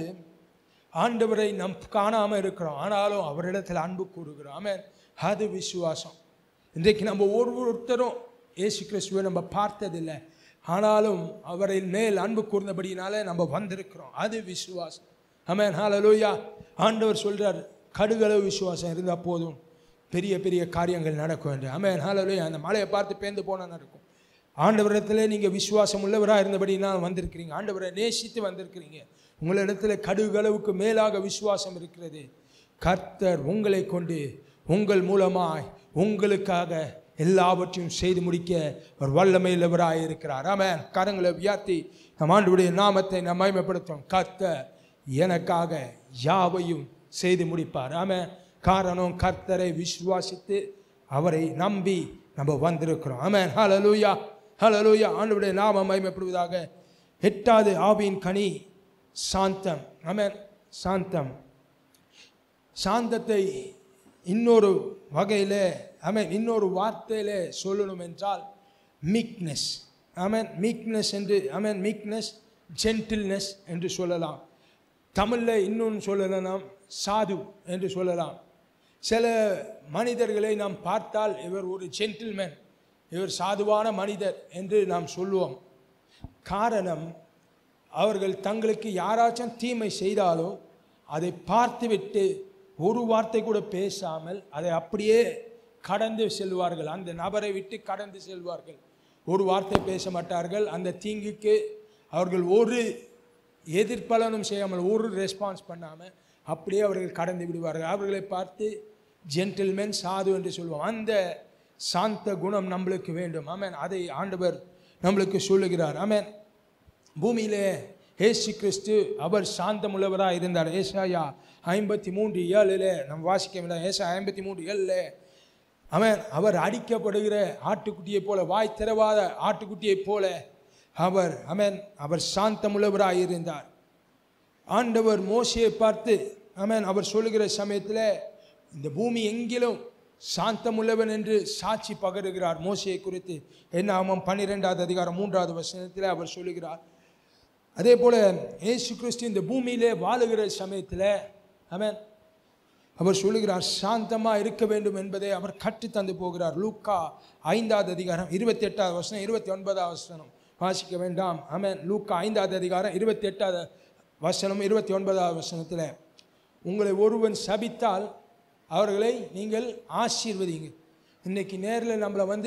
ஆண்டவரை நம் காணாம இருக்கிறோம் ஆனாலும் அவரிடத்தில் அன்பு கூறுகிறோம் ஆமென் அது விசுவாசம் இன்றைக்கு நம்ம ஒவ்வொருத்தரும் இயேசு கிறிஸ்துவை நம்ம பார்த்ததில்லை ஆனாலும் அவரை மேல் அன்பு கூர்ந்தபடியினாலே நம்ம வந்திருக்கிறோம் அது விசுவாசம் ஆமென் ஹalleluya ஆண்டவர் சொல்றார் கடுகளவு விசுவாசம் இருந்தால் போதும் பெரிய பெரிய காரியங்கள் நடக்கும் என்று ஆமென் ஹalleluya அந்த மலையை பார்த்து பேர்ந்து போனால் நடக்கும் ஆண்டவரிடத்தில் நீங்கள் விசுவாசம் உள்ளவராக இருந்தபடினா வந்திருக்கிறீங்க ஆண்டவரை நேசித்து வந்திருக்கிறீங்க உங்களிடத்தில் கடுகளவுக்கு மேலாக விசுவாசம் இருக்கிறது கர்த்தர் உங்களை கொண்டு உங்கள் மூலமாய் உங்களுக்காக எல்லாவற்றையும் செய்து முடிக்க ஒரு வல்லமையுள்ளவராக இருக்கிறார் ஆமென் கரங்களை உயர்த்தி நம் ஆண்டுடைய நாமத்தை நாம் மகிமைப்படுத்தும் கர்த்தர் எனக்காக யாவையும் செய்து முடிப்பார் ஆமென் காரணம் கர்த்தரை விசுவாசித்து அவரை நம்பி நம்ம வந்திருக்கிறோம் ஆமென் ஹalleluya ஹalleluya ஆண்டவருடைய நாமம் மகிமைப்படுவதாக எட்டாவது ஆவியின் கனி சாந்தம் ஆமென் சாந்தம் சாந்தத்தை இன்னொரு வகையில் ஆமென் இன்னொரு வார்த்தையில் சொல்லணும் என்றால் மீக்னஸ் ஆமென் மீக்னஸ் என்று ஆமென் மீக்னஸ் ஜென்டில்னஸ் என்று சொல்லலாம் தமிழில் இன்னொன்று சொல்லலாம் சாது என்று சொல்லலாம் சில மனிதர்களை நாம் பார்த்தால் இவர் ஒரு ஜென்டில்மேன் இவர் சாதுவான மனிதர் என்று நாம் சொல்லுவோம் காரணம் அவர்கள் தங்களுக்கு யாராச்சும் தீமை செய்தாலோ அதை பார்த்துவிட்டு ஒரு வார்த்தை கூட பேசாமல் அதை அப்படியே கடந்து செல்வார்கள் அந்த நபரை விட்டு கடந்து செல்வார்கள் ஒரு வார்த்தை பேச மாட்டார்கள் அந்த தீங்குக்கு அவர்கள் ஒரு எதிர்ப்பலனும் செய்யாமல் ஒரு ரெஸ்பான்ஸ் பண்ணாமல் அப்படியே அவர்கள் கடந்து விடுவார்கள் அவர்களை பார்த்து ஜென்டில்மேன் சாது என்று சொல்லுவோம் அந்த சாந்த குணம் நம்மளுக்கு வேண்டும் ஆமென் அதை ஆண்டவர் நம்மளுக்கு சொல்லுகிறார் ஆமென் பூமியிலே ஏசு கிறிஸ்து அவர் சாந்தமுள்ளவராக இருந்தார் ஏசாயா ஐம்பத்தி மூன்று ஏழில் நம்ம வாசிக்க வேண்டாம் ஏசா ஐம்பத்தி மூன்று ஏழில் அவன் அவர் அடிக்கப்படுகிற ஆட்டுக்குட்டியைப் போல வாய் திறவாத ஆட்டுக்குட்டியைப் போல அவர் அவன் அவர் சாந்தமுள்ளவராக இருந்தார் ஆண்டவர் மோசையை பார்த்து ஆமென் அவர் சொல்லுகிற சமயத்தில் இந்த பூமி எங்கிலும் சாந்தமுள்ளவன் என்று சாட்சி பகருகிறார் மோசையை குறித்து என்ன ஆமாம் பன்னிரெண்டாவது அதிகாரம் மூன்றாவது வசனத்தில் அவர் சொல்லுகிறார் அதே போல இயேசு கிறிஸ்து இந்த பூமியிலே வாழுகிற சமயத்தில் அவன் அவர் சொல்லுகிறார் சாந்தமாக இருக்க வேண்டும் என்பதை அவர் கற்று தந்து போகிறார் லூக்கா ஐந்தாவது அதிகாரம் இருபத்தி எட்டாவது வசனம் இருபத்தி ஒன்பதாவது வசனம் வாசிக்க வேண்டாம் ஆமென் லூக்கா ஐந்தாவது அதிகாரம் இருபத்தி எட்டாவது வசனம் இருபத்தி ஒன்பதாவது வசனத்தில் உங்களை ஒருவன் சபித்தால் அவர்களை நீங்கள் ஆசீர்வதிங்க இன்னைக்கு நேரில் நம்மளை வந்து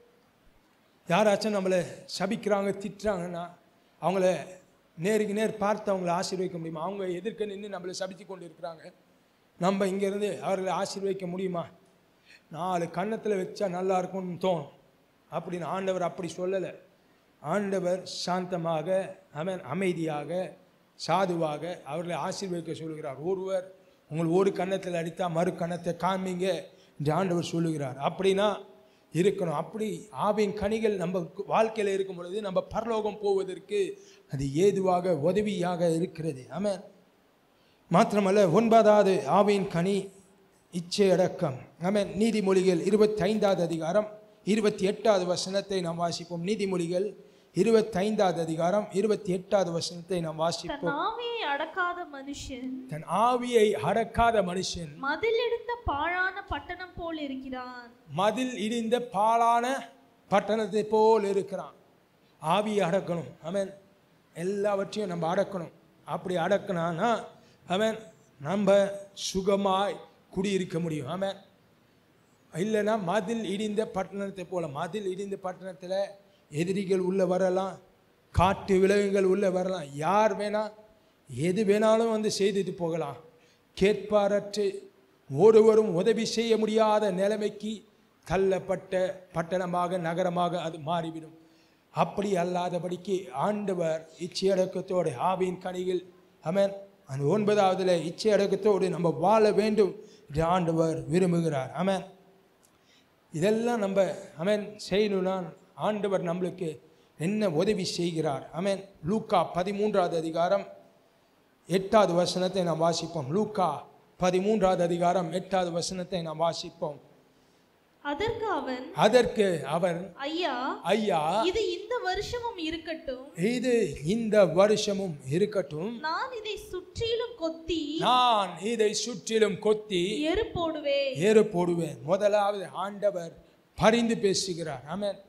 யாராச்சும் நம்மளை சபிக்கிறாங்க திட்டுறாங்கன்னா அவங்கள நேருக்கு நேர் பார்த்து அவங்கள ஆசீர்வதிக்க முடியுமா அவங்க எதிர்க்க நின்று நம்மளை சபித்து கொண்டு இருக்கிறாங்க நம்ம இங்கேருந்து அவர்களை ஆசீர்வதிக்க முடியுமா நாலு கன்னத்தில் வச்சா நல்லா இருக்கும்னு தோணும் அப்படின்னு ஆண்டவர் அப்படி சொல்லலை ஆண்டவர் சாந்தமாக அவன் அமைதியாக சாதுவாக அவர்களை ஆசீர்வதிக்க சொல்கிறார் ஒருவர் உங்கள் ஒரு கன்னத்தில் அடித்தா மறு கன்னத்தை காமிங்க என்று ஆண்டவர் சொல்லுகிறார் அப்படின்னா இருக்கணும் அப்படி ஆவின் கனிகள் நம்ம வாழ்க்கையில் இருக்கும் பொழுது நம்ம பரலோகம் போவதற்கு அது ஏதுவாக உதவியாக இருக்கிறது ஆமென் மாத்திரமல்ல ஒன்பதாவது ஆவின் கனி இச்சை அடக்கம் ஆமென் நீதிமொழிகள் இருபத்தைந்தாவது அதிகாரம் இருபத்தி எட்டாவது வசனத்தை நாம் வாசிப்போம் நீதிமொழிகள் இருபத்தைந்தாவது அதிகாரம் இருபத்தி எட்டாவது வசனத்தை நாம் தன் வாசிப்போம் ஆவியை அடக்காத மனுஷன் தன் ஆவியை அடக்காத மனுஷன் மதில் எடுத்த பாழான பட்டணம் போல் இருக்கிறான் மதில் இடிந்த பாலான பட்டணத்தை போல் இருக்கிறான் ஆவியை அடக்கணும் அவன் எல்லாவற்றையும் நம்ம அடக்கணும் அப்படி அடக்கினான்னா அவன் நம்ம சுகமாய் குடியிருக்க முடியும் அவன் இல்லைன்னா மதில் இடிந்த பட்டணத்தை போல மதில் இடிந்த பட்டணத்தில் எதிரிகள் உள்ள வரலாம் காட்டு விலங்குகள் உள்ள வரலாம் யார் வேணா எது வேணாலும் வந்து செய்துட்டு போகலாம் கேட்பாரற்று ஒருவரும் உதவி செய்ய முடியாத நிலைமைக்கு தள்ளப்பட்ட பட்டணமாக நகரமாக அது மாறிவிடும் அப்படி அல்லாதபடிக்கு ஆண்டவர் இச்சையடக்கத்தோடு ஆவியின் கனிகள் அமன் அந்த ஒன்பதாவதுல இச்சையடக்கத்தோடு நம்ம வாழ வேண்டும் என்று ஆண்டவர் விரும்புகிறார் அமன் இதெல்லாம் நம்ம அமேன் செய்யணும்னா ஆண்டவர் நம்மளுக்கு என்ன உதவி செய்கிறார் அமேன் லூக்கா பதிமூன்றாவது அதிகாரம் எட்டாவது வசனத்தை நாம் வாசிப்போம் லூக்கா பதிமூன்றாவது அதிகாரம் எட்டாவது வசனத்தை நாம் வாசிப்போம் அதற்கு அவன் அதற்கு அவன் ஐயா ஐயா இது இந்த வருஷமும் இருக்கட்டும் இது இந்த வருஷமும் இருக்கட்டும் நான் இதை சுற்றிலும் கொத்தி நான் இதை சுற்றிலும் கொத்தி எரு போடுவேன் ஏறு போடுவேன் முதலாவது ஆண்டவர் பரிந்து பேசுகிறார் ஆமென்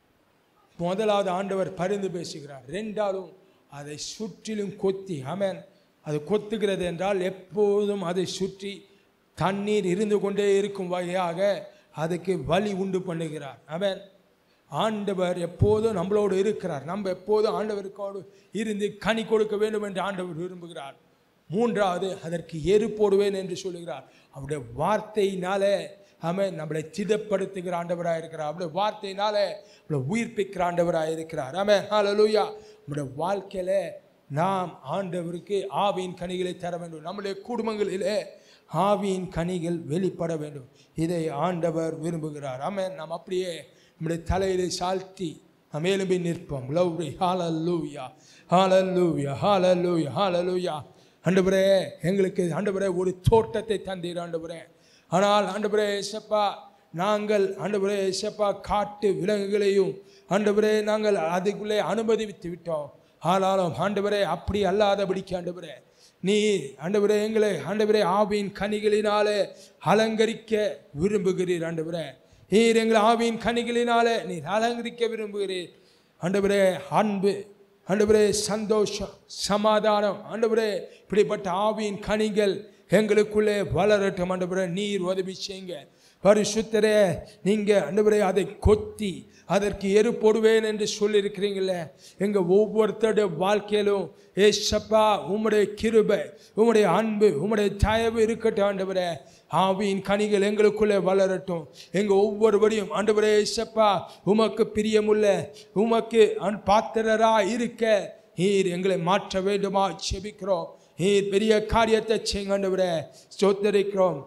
முதலாவது ஆண்டவர் பரிந்து பேசுகிறார் ரெண்டாலும் அதை சுற்றிலும் கொத்தி ஆமென் அது கொத்துகிறது என்றால் எப்போதும் அதை சுற்றி தண்ணீர் இருந்து கொண்டே இருக்கும் வகையாக அதுக்கு வழி உண்டு பண்ணுகிறார் ஆமென் ஆண்டவர் எப்போதும் நம்மளோடு இருக்கிறார் நம்ம எப்போதும் ஆண்டவருக்கோடு இருந்து கனி கொடுக்க வேண்டும் என்று ஆண்டவர் விரும்புகிறார் மூன்றாவது அதற்கு எரு போடுவேன் என்று சொல்லுகிறார் அவருடைய வார்த்தையினாலே ஆமென் நம்மளை திடப்படுத்துகிற ஆண்டவராக இருக்கிறார் அவருடைய வார்த்தையினாலே நம்மளை உயிர்ப்பிக்கிற ஆண்டவராக இருக்கிறார் ஆமென் ஹalleluya நம்முடைய வாழ்க்கையில நாம் ஆண்டவருக்கு ஆவியின் கனிகளை தர வேண்டும் நம்முடைய குடும்பங்களிலே ஆவியின் கனிகள் வெளிப்பட வேண்டும் இதை ஆண்டவர் விரும்புகிறார் ஆமென் நாம் அப்படியே நம்முடைய தலையிலே சாழ்த்தி நாம் எழும்பி நிற்போம் லவ்ரி ஹalleluya ஹalleluya ஹalleluya ஹalleluya ஆண்டவரே எங்களுக்கு ஆண்டவரே ஒரு தோட்டத்தை தந்தீர் ஆண்டவரே ஆனால் ஆண்டவரே ஏசப்பா நாங்கள் ஆண்டவரே ஏசப்பா காட்டு விலங்குகளையும் ஆண்டவரே நாங்கள் அதுக்குள்ளே அனுமதித்து விட்டோம் ஆனாலும் ஆண்டவரே அப்படி அல்லாதபடிக்கு ஆண்டவரே நீ ஆண்டவரே எங்களை ஆண்டவரே ஆவியின் கனிகளினாலே அலங்கரிக்க விரும்புகிறீர் ஆண்டவரே நீர் எங்களை ஆவியின் கனிகளினாலே நீர் அலங்கரிக்க விரும்புகிறீர் ஆண்டவரே அன்பு ஆண்டவரே சந்தோஷம் சமாதானம் ஆண்டவரே இப்படிப்பட்ட ஆவியின் கனிகள் எங்களுக்குள்ளே வளரட்டும் ஆண்டவரே நீர் உதவி செய்யுங்க பரிசுத்தரே நீங்க ஆண்டவரே அதை கொத்தி அதற்கு எரு போடுவேன் என்று சொல்லியிருக்கிறீங்களே எங்க ஒவ்வொருத்தருடைய வாழ்க்கையிலும் ஏசப்பா உம்முடைய கிருபை உம்முடைய அன்பு உம்முடைய தயவு இருக்கட்டும் ஆண்டவரே ஆவியின் கனிகள் எங்களுக்குள்ளே வளரட்டும் எங்க ஒவ்வொருவரையும் ஆண்டவரே ஏசப்பா உமக்கு பிரியமுள்ள உமக்கு அன் பாத்திரரா இருக்க நீர் எங்களை மாற்ற வேண்டுமா செபிக்கிறோம் நீர் பெரிய காரியத்தை செய்யுங்க ஆண்டவரே ஸ்தோத்தரிக்கிறோம்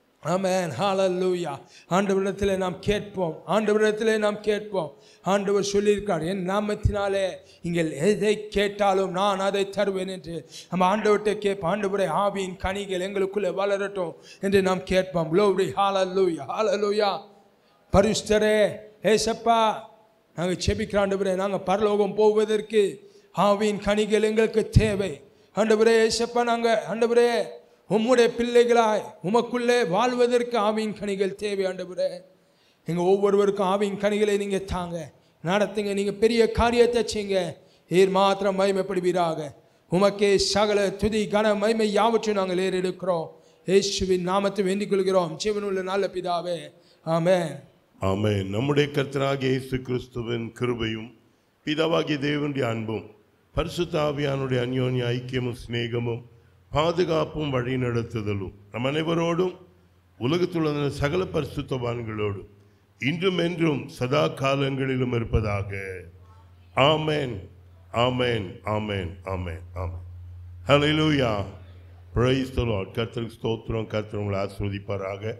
ஆமென் ஹalleluya ஆண்டவரிடத்திலே நாம் கேட்போம் ஆண்டவரிடத்திலே நாம் கேட்போம் ஆண்டவர் சொல்லியிருக்கார் என் நாமத்தினாலே நீங்கள் எதை கேட்டாலும் நான் அதை தருவேன் என்று நம்ம ஆண்டவர்கிட்ட கேட்போம் ஆண்டவரே ஆவியின் கனிகள் எங்களுக்குள்ளே வளரட்டும் என்று நாம் கேட்போம் glory ஹalleluya ஹalleluya பரிசுத்தரே ஏசப்பா நாங்கள் செபிக்கிற ஆண்டவரே நாங்கள் பரலோகம் போவதற்கு ஆவியின் கனிகள் எங்களுக்கு தேவை ஆண்டவரே ஏசப்பா நாங்கள் ஆண்டவரே உம்முடைய பிள்ளைகளாய் உமக்குள்ளே வாழ்வதற்கு ஆவியின் கனிகள் தேவை ஆண்டவரே எங்கள் ஒவ்வொருவருக்கும் ஆவியின் கனிகளை நீங்கள் தாங்க நடத்துங்க நீங்கள் பெரிய காரியத்தை செய்யுங்க நீர் மாத்திரம் மகிமைப்படுவீராக உமக்கே சகல துதி கன மகிமை யாவற்றையும் நாங்கள் ஏறெடுக்கிறோம் இயேசுவின் நாமத்தை வேண்டிக் கொள்கிறோம் ஜீவனுள்ள நல்ல பிதாவே ஆமென் ஆமென் நம்முடைய கர்த்தராகிய இயேசு கிறிஸ்துவின் கிருபையும் பிதாவாகிய தேவனுடைய அன்பும் பரிசுத்த ஆவியானுடைய அந்யோன்ய ஐக்கியமும் சிநேகமும் பாதுகாப்பும் வழி நடத்துதலும் நம் அனைவரோடும் உலகத்துள்ள சகல பரிசுத்தவான்களோடும் இன்றும் என்றும் சதா காலங்களிலும் இருப்பதாக ஆமென் ஆமென் ஆமென் ஆமென் ஆமென் ஹalleluya praise the lord கர்த்தருக்கு ஸ்தோத்திரம் கர்த்தர் உங்களை ஆசீர்வதிப்பாராக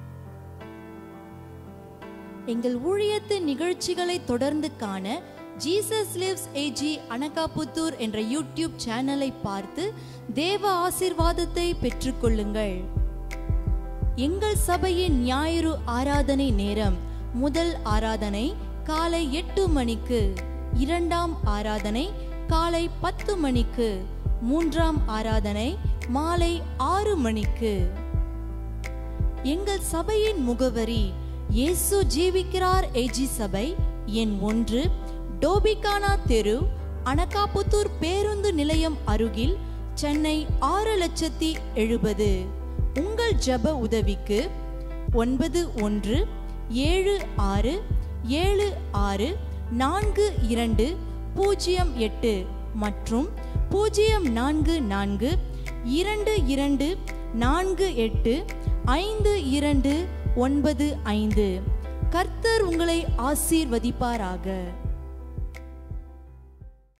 எங்கள் ஊழியத்தின் நிகழ்ச்சிகளை தொடர்ந்து காண ஜீசஸ் லிவ்ஸ் ஏஜி அனகாபுத்தூர் என்ற யூடியூப் சேனலை பார்த்து தேவ ஆசீர்வாதத்தை பெற்றுக்கொள்ளுங்கள் எங்கள் சபையின் ஞாயிறு ஆராதனை நேரம் முதல் ஆராதனை காலை எட்டு மணிக்கு இரண்டாம் ஆராதனை காலை பத்து மணிக்கு மூன்றாம் ஆராதனை மாலை ஆறு மணிக்கு எங்கள் சபையின் முகவரி இயேசு ஜீவிக்கிறார் ஏஜி சபை எண் ஒன்று டோபிகானா தெரு அனகாபுத்தூர் பேருந்து நிலையம் அருகில் சென்னை ஆறு லட்சத்தி எழுபது உங்கள் ஜெப உதவிக்கு ஒன்பது ஒன்று ஏழு ஆறு ஏழு ஆறு நான்கு இரண்டு பூஜ்ஜியம் எட்டு மற்றும் பூஜ்ஜியம் நான்கு நான்கு இரண்டு இரண்டு நான்கு எட்டு ஐந்து இரண்டு ஒன்பது ஐந்து கர்த்தர் உங்களை ஆசீர்வதிப்பாராக